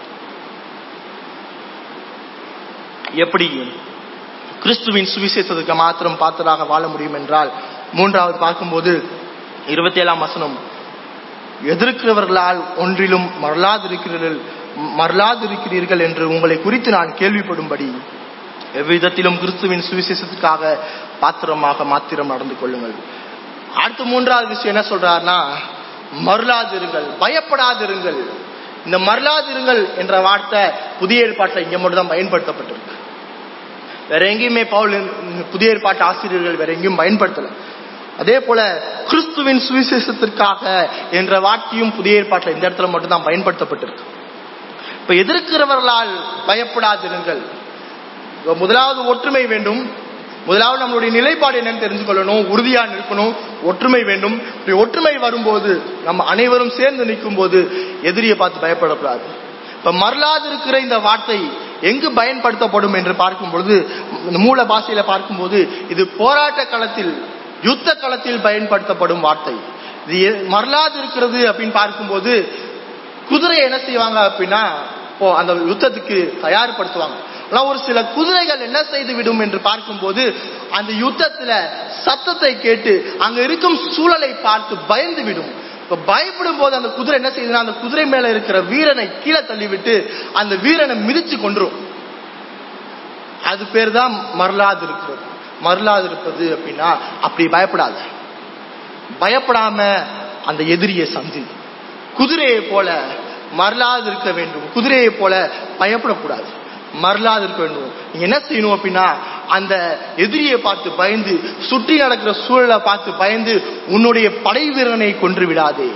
A: எப்படி கிறிஸ்துவின் சுவிசேஷத்துக்கு மாத்திரம் பாத்திராக வாழ முடியும் என்றால் மூன்றாவது பார்க்கும்போது இருபத்தி ஏழாம் வசனம் எதிர்க்கிறவர்களால் ஒன்றிலும் மறலாதிருக்கிறீர்கள் மறலாதிருக்கிறீர்கள் என்று உங்களை குறித்து நான் கேள்விப்படும்படி எவ்விதத்திலும் கிறிஸ்துவின் சுவிசேஷத்துக்காக பாத்திரமாக மாத்திரம் நடந்து கொள்ளுங்கள் அடுத்த மூன்றாவது விஷயம் என்ன சொல்றாருன்னா மருளாதிருங்கள் பயப்படாதிருங்கள் இந்த மருளாதிருங்கள் என்ற வார்த்தை புதிய ஏற்பாட்டில் இங்க மட்டும் தான் பயன்படுத்தப்பட்டிருக்கு வேற எங்கேயுமே பவுல் புதிய ஏற்பாட்டு ஆசிரியர்கள் வேற எங்கேயும் பயன்படுத்தல அதே போல கிறிஸ்துவின் சுவிசேஷத்திற்காக என்ற வார்த்தையும் புதிய ஏற்பாட்டில் இந்த இடத்துல மட்டும் தான் பயன்படுத்தப்பட்டிருக்கு இப்ப எதிர்க்கிறவர்களால் பயப்படாதிருங்கள் முதலாவது ஒற்றுமை வேண்டும் முதலாவது நம்மளுடைய நிலைப்பாடு என்னன்னு தெரிஞ்சு கொள்ளணும் உறுதியா நிற்கணும் ஒற்றுமை வேண்டும் இப்படி ஒற்றுமை வரும்போது நம்ம அனைவரும் சேர்ந்து நிற்கும் போது எதிரியை பார்த்து பயப்படக்கூடாது இப்ப மறலாது இருக்கிற இந்த வார்த்தை எங்கு பயன்படுத்தப்படும் என்று பார்க்கும் பொழுது மூல பாஷையில பார்க்கும்போது இது போராட்ட களத்தில் யுத்த களத்தில் பயன்படுத்தப்படும் வார்த்தை இது மறலாது இருக்கிறது அப்படின்னு பார்க்கும்போது குதிரை என்ன செய்வாங்க அப்படின்னா இப்போ அந்த யுத்தத்துக்கு தயார்படுத்துவாங்க ஆனா ஒரு சில குதிரைகள் என்ன செய்து விடும் என்று பார்க்கும்போது அந்த யுத்தத்துல சத்தத்தை கேட்டு அங்க இருக்கும் சூழலை பார்த்து பயந்து விடும் இப்ப பயப்படும் போது அந்த குதிரை என்ன செய்யுதுன்னா அந்த குதிரை மேல இருக்கிற வீரனை கீழே தள்ளிவிட்டு அந்த வீரனை மிதிச்சு கொன்றும் அது பேர் தான் மறலாது இருக்கிறது மறலாது இருப்பது அப்படின்னா அப்படி பயப்படாத பயப்படாம அந்த எதிரியை சந்தி குதிரையை போல மறலாது இருக்க வேண்டும் குதிரையை போல பயப்படக்கூடாது மறலாது இருக்க வேண்டும் நீங்க என்ன செய்யணும் அப்படின்னா அந்த எதிரியை பார்த்து பயந்து சுற்றி நடக்கிற சூழலை பார்த்து பயந்து உன்னுடைய படை வீரனை கொன்று விடாதே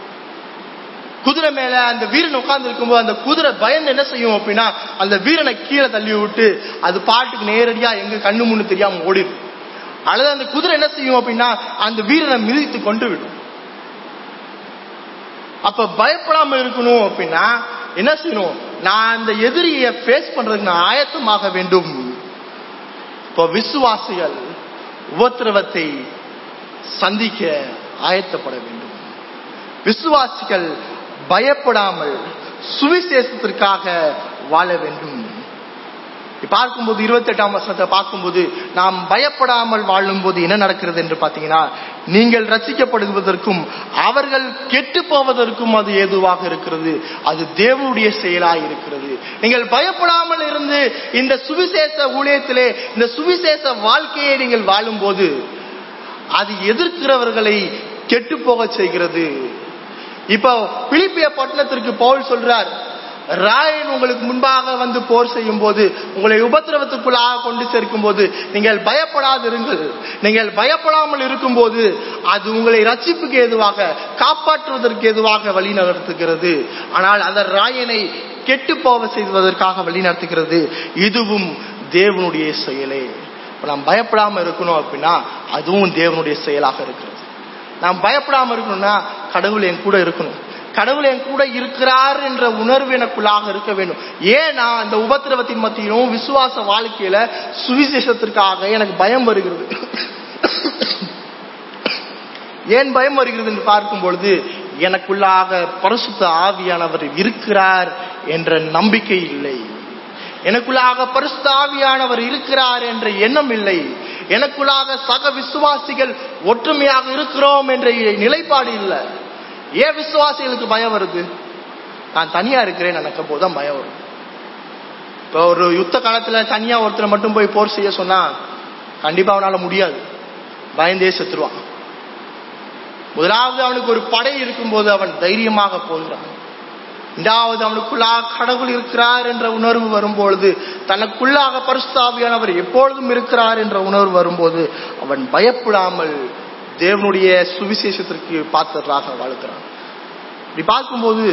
A: குதிரை மேல அந்த வீரன் உட்கார்ந்து இருக்கும்போது அந்த குதிரை பயந்து என்ன செய்யும் அப்படின்னா அந்த வீரனை கீழே தள்ளி விட்டு அது பாட்டுக்கு நேரடியா எங்க கண்ணு முன்னு தெரியாம ஓடிடும் அல்லது அந்த குதிரை என்ன செய்யும் அப்படின்னா அந்த வீரனை மிதித்து கொண்டு விடும் அப்ப பயப்படாம இருக்கணும் அப்படின்னா என்ன செய்யணும் நான் அந்த எதிரியை ஃபேஸ் பண்றதுக்கு நான் ஆயத்தமாக வேண்டும் இப்போ விசுவாசிகள் உபத்திரவத்தை சந்திக்க ஆயத்தப்பட வேண்டும் விசுவாசிகள் பயப்படாமல் சுவிசேஷத்திற்காக வாழ வேண்டும் பார்க்கும்போது இருபத்தி எட்டாம் வசனத்தை பார்க்கும்போது நாம் பயப்படாமல் வாழும்போது என்ன நடக்கிறது என்று பார்த்தீங்கன்னா நீங்கள் ரசிக்கப்படுவதற்கும் அவர்கள் கெட்டு போவதற்கும் அது ஏதுவாக இருக்கிறது அது தேவனுடைய செயலாய் இருக்கிறது நீங்கள் பயப்படாமல் இருந்து இந்த சுவிசேஷ ஊழியத்திலே இந்த சுவிசேஷ வாழ்க்கையை நீங்கள் வாழும்போது அது எதிர்க்கிறவர்களை கெட்டு போக செய்கிறது இப்போ பிலிப்பிய பட்டணத்திற்கு பவுல் சொல்றார் ராயன் உங்களுக்கு முன்பாக வந்து போர் செய்யும் போது உங்களை உபத்திரவத்துக்குள்ளாக கொண்டு சேர்க்கும் போது நீங்கள் பயப்படாதிருங்கள் நீங்கள் பயப்படாமல் இருக்கும்போது அது உங்களை ரட்சிப்புக்கு ஏதுவாக காப்பாற்றுவதற்கு ஏதுவாக வழி நடத்துகிறது ஆனால் அந்த ராயனை கெட்டு போக செய்வதற்காக வழி நடத்துகிறது இதுவும் தேவனுடைய செயலே நாம் பயப்படாம இருக்கணும் அப்படின்னா அதுவும் தேவனுடைய செயலாக இருக்கிறது நாம் பயப்படாம இருக்கணும்னா கடவுள் என் கூட இருக்கணும் கடவுள் என் கூட இருக்கிறார் என்ற உணர்வு எனக்குள்ளாக இருக்க வேண்டும் ஏன்னா அந்த உபத்திரவத்தின் மத்தியிலும் விசுவாச வாழ்க்கையில சுவிசேஷத்திற்காக எனக்கு பயம் வருகிறது ஏன் பயம் வருகிறது என்று பார்க்கும் பொழுது எனக்குள்ளாக பரிசுத்த ஆவியானவர் இருக்கிறார் என்ற நம்பிக்கை இல்லை எனக்குள்ளாக பரிசுத்த ஆவியானவர் இருக்கிறார் என்ற எண்ணம் இல்லை எனக்குள்ளாக சக விசுவாசிகள் ஒற்றுமையாக இருக்கிறோம் என்ற நிலைப்பாடு இல்லை ஏன் விசுவாசிகளுக்கு பயம் வருது நான் தனியா இருக்கிறேன் எனக்கு போதுதான் பயம் வரும் இப்போ ஒரு யுத்த காலத்துல தனியா ஒருத்தரை மட்டும் போய் போர் செய்ய சொன்னா கண்டிப்பா அவனால முடியாது பயந்தே செத்துருவான் முதலாவது அவனுக்கு ஒரு படை இருக்கும்போது அவன் தைரியமாக போகிறான் இரண்டாவது அவனுக்குள்ளாக கடவுள் இருக்கிறார் என்ற உணர்வு வரும்பொழுது தனக்குள்ளாக பரிசுத்தாவியானவர் எப்பொழுதும் இருக்கிறார் என்ற உணர்வு வரும்போது அவன் பயப்படாமல் தேவனுடைய சுவிசேஷத்திற்கு பாத்திரராக வாழ்கிறான் இப்படி பார்க்கும்போது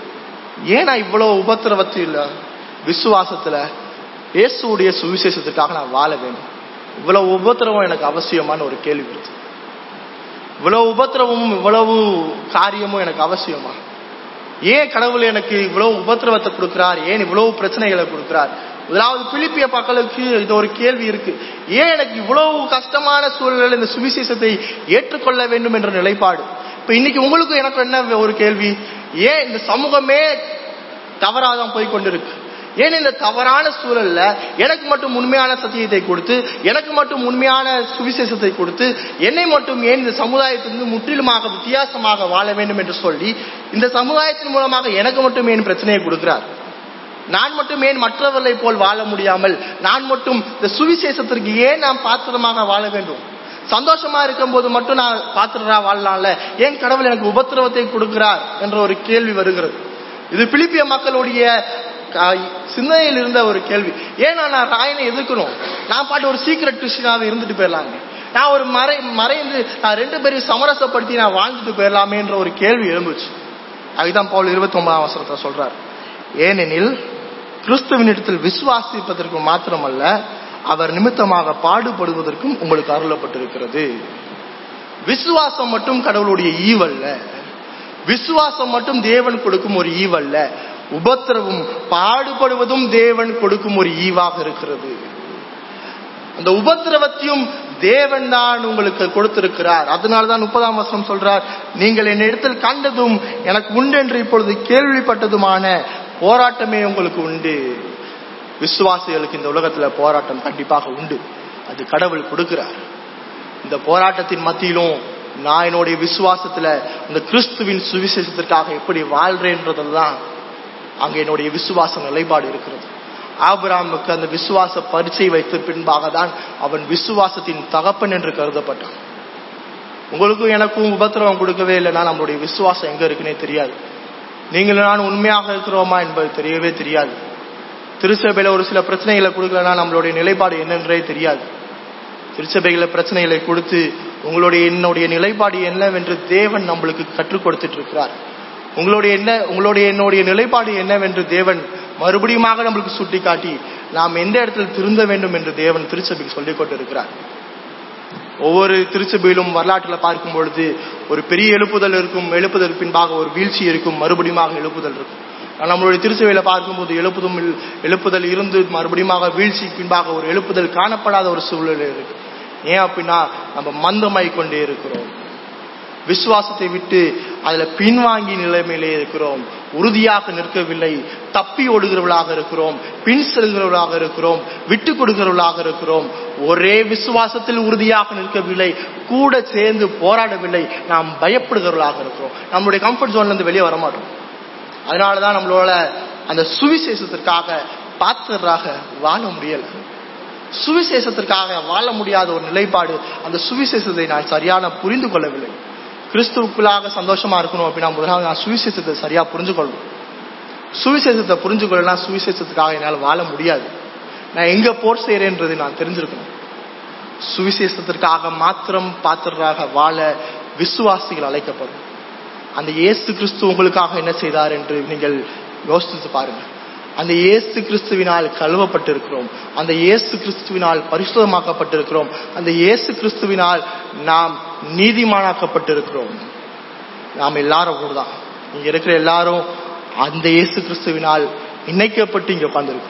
A: ஏன் நான் இவ்வளவு உபத்திரவத்தில் விசுவாசத்துல இயேசுடைய சுவிசேஷத்துக்காக நான் வாழ வேண்டும் இவ்வளவு உபத்திரவம் எனக்கு அவசியமான ஒரு கேள்வி வருது இவ்வளவு உபத்திரவமும் இவ்வளவு காரியமும் எனக்கு அவசியமா ஏன் கடவுள் எனக்கு இவ்வளவு உபத்திரவத்தை கொடுக்கிறார் ஏன் இவ்வளவு பிரச்சனைகளை கொடுக்கிறார் முதலாவது பிலிப்பிய மக்களுக்கு இது ஒரு கேள்வி இருக்கு ஏன் எனக்கு இவ்வளவு கஷ்டமான சூழலில் இந்த சுவிசேஷத்தை ஏற்றுக்கொள்ள வேண்டும் என்ற நிலைப்பாடு இப்ப இன்னைக்கு உங்களுக்கு எனக்கு என்ன ஒரு கேள்வி ஏன் இந்த சமூகமே தவறாதான் போய் கொண்டிருக்கு ஏன் இந்த தவறான சூழல்ல எனக்கு மட்டும் உண்மையான சத்தியத்தை கொடுத்து எனக்கு மட்டும் உண்மையான சுவிசேஷத்தை கொடுத்து என்னை மட்டும் ஏன் இந்த சமுதாயத்திலிருந்து முற்றிலுமாக வித்தியாசமாக வாழ வேண்டும் என்று சொல்லி இந்த சமுதாயத்தின் மூலமாக எனக்கு மட்டும் ஏன் பிரச்சனையை கொடுக்கிறார் நான் மட்டும் ஏன் மற்றவர்களை போல் வாழ முடியாமல் நான் மட்டும் இந்த சுவிசேஷத்திற்கு ஏன் நாம் பாத்திரமாக வாழ வேண்டும் சந்தோஷமா இருக்கும் போது மட்டும் நான் பாத்திரரா வாழலாம்ல ஏன் கடவுள் எனக்கு உபத்திரவத்தை கொடுக்கிறார் என்ற ஒரு கேள்வி வருகிறது இது பிலிப்பிய மக்களுடைய சிந்தனையில் இருந்த ஒரு கேள்வி ஏன்னா நான் ராயனை எதிர்க்கணும் நான் பாட்டு ஒரு சீக்கிரட் கிறிஸ்டினாக இருந்துட்டு போயிடலாங்க நான் ஒரு மறை மறைந்து நான் ரெண்டு பேரையும் சமரசப்படுத்தி நான் வாழ்ந்துட்டு போயிடலாமே என்ற ஒரு கேள்வி எழுந்துச்சு அதுதான் பவுல் இருபத்தி ஒன்பதாம் அவசரத்தை சொல்றார் ஏனெனில் கிறிஸ்துவனிடத்தில் விசுவாசிப்பதற்கு மாத்திரமல்ல அவர் நிமித்தமாக பாடுபடுவதற்கும் உங்களுக்கு அருளப்பட்டிருக்கிறது விசுவாசம் மட்டும் கடவுளுடைய ஈவல்ல விசுவாசம் மட்டும் தேவன் கொடுக்கும் ஒரு ஈவல்ல உபத்திரவும் பாடுபடுவதும் தேவன் கொடுக்கும் ஒரு ஈவாக இருக்கிறது அந்த உபத்திரவத்தையும் தேவன் தான் உங்களுக்கு கொடுத்திருக்கிறார் அதனாலதான் முப்பதாம் வருஷம் சொல்றார் நீங்கள் என் இடத்தில் கண்டதும் எனக்கு உண்டு என்று இப்பொழுது கேள்விப்பட்டதுமான போராட்டமே உங்களுக்கு உண்டு விசுவாசிகளுக்கு இந்த உலகத்துல போராட்டம் கண்டிப்பாக உண்டு அது கடவுள் கொடுக்கிறார் இந்த போராட்டத்தின் மத்தியிலும் நான் என்னுடைய விசுவாசத்துல இந்த கிறிஸ்துவின் சுவிசேஷத்திற்காக எப்படி வாழ்றேன்றதுதான் அங்க என்னுடைய விசுவாச நிலைப்பாடு இருக்கிறது ஆபிராமுக்கு அந்த விசுவாச பரீட்சை வைத்த பின்பாக தான் அவன் விசுவாசத்தின் தகப்பன் என்று கருதப்பட்டான் உங்களுக்கும் எனக்கும் உபத்திரவம் கொடுக்கவே இல்லைன்னா நம்மளுடைய விசுவாசம் எங்க இருக்குன்னே தெரியாது நீங்களும் நான் உண்மையாக இருக்கிறோமா என்பது தெரியவே தெரியாது திருச்சபையில ஒரு சில பிரச்சனைகளை கொடுக்கலன்னா நம்மளுடைய நிலைப்பாடு என்னன்றே தெரியாது திருச்சபைகளை பிரச்சனைகளை கொடுத்து உங்களுடைய என்னுடைய நிலைப்பாடு என்னவென்று தேவன் நம்மளுக்கு கற்றுக் கொடுத்துட்டு இருக்கிறார் உங்களுடைய என்ன உங்களுடைய என்னுடைய நிலைப்பாடு என்னவென்று தேவன் மறுபடியுமாக நம்மளுக்கு சுட்டி காட்டி நாம் எந்த இடத்தில் திருந்த வேண்டும் என்று தேவன் திருச்சபைக்கு சொல்லிக் கொண்டிருக்கிறார் ஒவ்வொரு திருச்சபையிலும் வரலாற்றில் பார்க்கும் பொழுது ஒரு பெரிய எழுப்புதல் இருக்கும் எழுப்புதல் பின்பாக ஒரு வீழ்ச்சி இருக்கும் மறுபடியுமாக எழுப்புதல் இருக்கும் நம்மளுடைய திருச்சபையில பார்க்கும்போது எழுப்புதும் எழுப்புதல் இருந்து மறுபடியுமாக வீழ்ச்சி பின்பாக ஒரு எழுப்புதல் காணப்படாத ஒரு சூழ்நிலை இருக்கு ஏன் அப்படின்னா நம்ம மந்தமாய் கொண்டே இருக்கிறோம் விசுவாசத்தை விட்டு அதுல பின்வாங்கி நிலைமையிலே இருக்கிறோம் உறுதியாக நிற்கவில்லை தப்பி ஓடுகிறவர்களாக இருக்கிறோம் பின் செல்கிறவர்களாக இருக்கிறோம் விட்டு கொடுக்கிறவர்களாக இருக்கிறோம் ஒரே விசுவாசத்தில் உறுதியாக நிற்கவில்லை கூட சேர்ந்து போராடவில்லை நாம் பயப்படுகிறவர்களாக இருக்கிறோம் நம்மளுடைய கம்ஃபர்ட் ஜோன்ல இருந்து வெளியே வரமாட்டோம் அதனாலதான் நம்மளோட அந்த சுவிசேஷத்திற்காக பாத்திரராக வாழ முடியல சுவிசேஷத்திற்காக வாழ முடியாத ஒரு நிலைப்பாடு அந்த சுவிசேஷத்தை நான் சரியான புரிந்து கொள்ளவில்லை கிறிஸ்துவுக்குள்ளாக சந்தோஷமா இருக்கணும் அப்படின்னா முதலாவது நான் சுவிசேஷத்தை சரியா புரிஞ்சு கொள்ளணும் சுவிசேஷத்தை புரிஞ்சு கொள்ளலாம் சுவிசேஷத்துக்காக என்னால் வாழ முடியாது நான் எங்க போர் செய்யறேன்றது நான் தெரிஞ்சிருக்கணும் சுவிசேஷத்திற்காக மாத்திரம் பாத்திரராக வாழ விசுவாசிகள் அழைக்கப்படும் அந்த இயேசு கிறிஸ்து உங்களுக்காக என்ன செய்தார் என்று நீங்கள் யோசித்து பாருங்க அந்த இயேசு கிறிஸ்துவினால் கழுவப்பட்டிருக்கிறோம் அந்த இயேசு கிறிஸ்துவினால் பரிசுத்தமாக்கப்பட்டிருக்கிறோம் அந்த இயேசு கிறிஸ்துவினால் நாம் நீதிமானாக்கப்பட்டிருக்கிறோம் நாம் எல்லாரும் கூடதான் இங்க இருக்கிற எல்லாரும் அந்த இயேசு கிறிஸ்துவினால் இணைக்கப்பட்டு இங்க உட்கார்ந்திருக்கிறோம்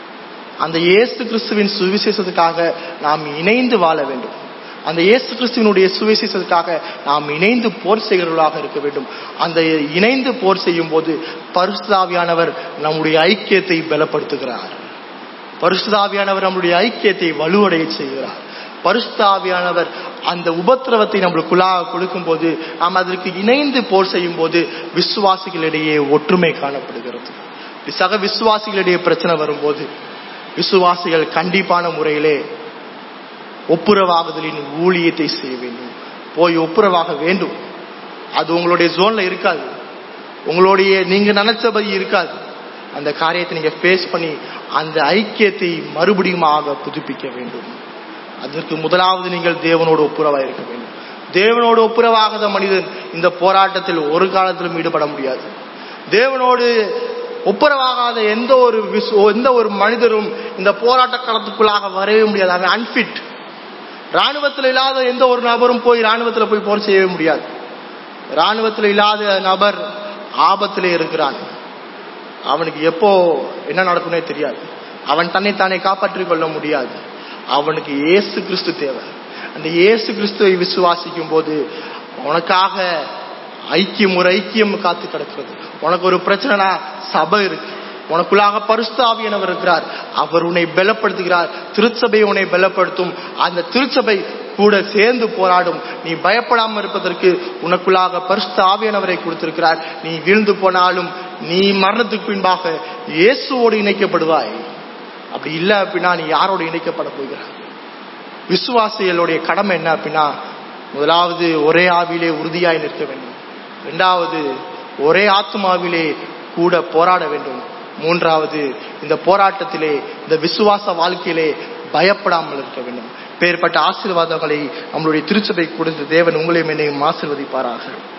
A: அந்த இயேசு கிறிஸ்துவின் சுவிசேஷத்துக்காக நாம் இணைந்து வாழ வேண்டும் அந்த இயேசு கிறிஸ்துவனுடைய சுவிசேஷத்துக்காக நாம் இணைந்து போர் செய்கிறவர்களாக இருக்க வேண்டும் அந்த இணைந்து போர் செய்யும் போது பரிசுதாவியானவர் நம்முடைய ஐக்கியத்தை பலப்படுத்துகிறார் பரிசுதாவியானவர் நம்முடைய ஐக்கியத்தை வலுவடைய செய்கிறார் பரிசுத்தாவியானவர் அந்த உபத்திரவத்தை நம்மளுக்குள்ளாக கொடுக்கும் போது நாம் அதற்கு இணைந்து போர் செய்யும் போது விசுவாசிகளிடையே ஒற்றுமை காணப்படுகிறது சக விசுவாசிகளிடையே பிரச்சனை வரும்போது விசுவாசிகள் கண்டிப்பான முறையிலே ஒப்புரவாகுதலின் ஊழியத்தை செய்ய வேண்டும் போய் ஒப்புரவாக வேண்டும் அது உங்களுடைய ஜோன்ல இருக்காது உங்களுடைய நீங்க நினைச்சபடி இருக்காது அந்த காரியத்தை நீங்க ஃபேஸ் பண்ணி அந்த ஐக்கியத்தை மறுபடியுமாக புதுப்பிக்க வேண்டும் அதற்கு முதலாவது நீங்கள் தேவனோடு ஒப்புரவா இருக்க வேண்டும் தேவனோடு ஒப்புரவாகாத மனிதன் இந்த போராட்டத்தில் ஒரு காலத்திலும் ஈடுபட முடியாது தேவனோடு ஒப்புரவாகாத எந்த ஒரு விசு எந்த ஒரு மனிதரும் இந்த போராட்ட களத்துக்குள்ளாக வரவே முடியாது அவன் அன்பிட் ராணுவத்தில் இல்லாத எந்த ஒரு நபரும் போய் ராணுவத்தில் போய் போர் செய்யவே முடியாது ராணுவத்தில் இல்லாத நபர் ஆபத்திலே இருக்கிறான் அவனுக்கு எப்போ என்ன நடக்கும்னே தெரியாது அவன் தன்னை தானே காப்பாற்றிக் கொள்ள முடியாது அவனுக்கு இயேசு கிறிஸ்து தேவை அந்த இயேசு கிறிஸ்துவை விசுவாசிக்கும் போது உனக்காக ஐக்கியம் ஒரு ஐக்கியம் காத்து கிடக்கிறது உனக்கு ஒரு பிரச்சனைனா சபை இருக்கு உனக்குள்ளாக பரிசுத்தாவியனவர் இருக்கிறார் அவர் உன்னை பலப்படுத்துகிறார் திருச்சபை உன்னை பலப்படுத்தும் அந்த திருச்சபை கூட சேர்ந்து போராடும் நீ பயப்படாமல் இருப்பதற்கு உனக்குள்ளாக பரிசுத்த ஆவியானவரை கொடுத்திருக்கிறார் நீ வீழ்ந்து போனாலும் நீ மரணத்துக்கு பின்பாக இயேசுவோடு இணைக்கப்படுவாய் அப்படி இல்லை அப்படின்னா நீ யாரோடு இணைக்கப்பட போகிறாய் விசுவாசிகளுடைய கடமை என்ன அப்படின்னா முதலாவது ஒரே ஆவிலே உறுதியாய் நிற்க வேண்டும் இரண்டாவது ஒரே ஆத்மாவிலே கூட போராட வேண்டும் மூன்றாவது இந்த போராட்டத்திலே இந்த விசுவாச வாழ்க்கையிலே பயப்படாமல் இருக்க வேண்டும் பேர்பட்ட ஆசீர்வாதங்களை நம்மளுடைய திருச்சபை கொடுத்த தேவன் உங்களையும் என்னையும் ஆசீர்வதிப்பாராக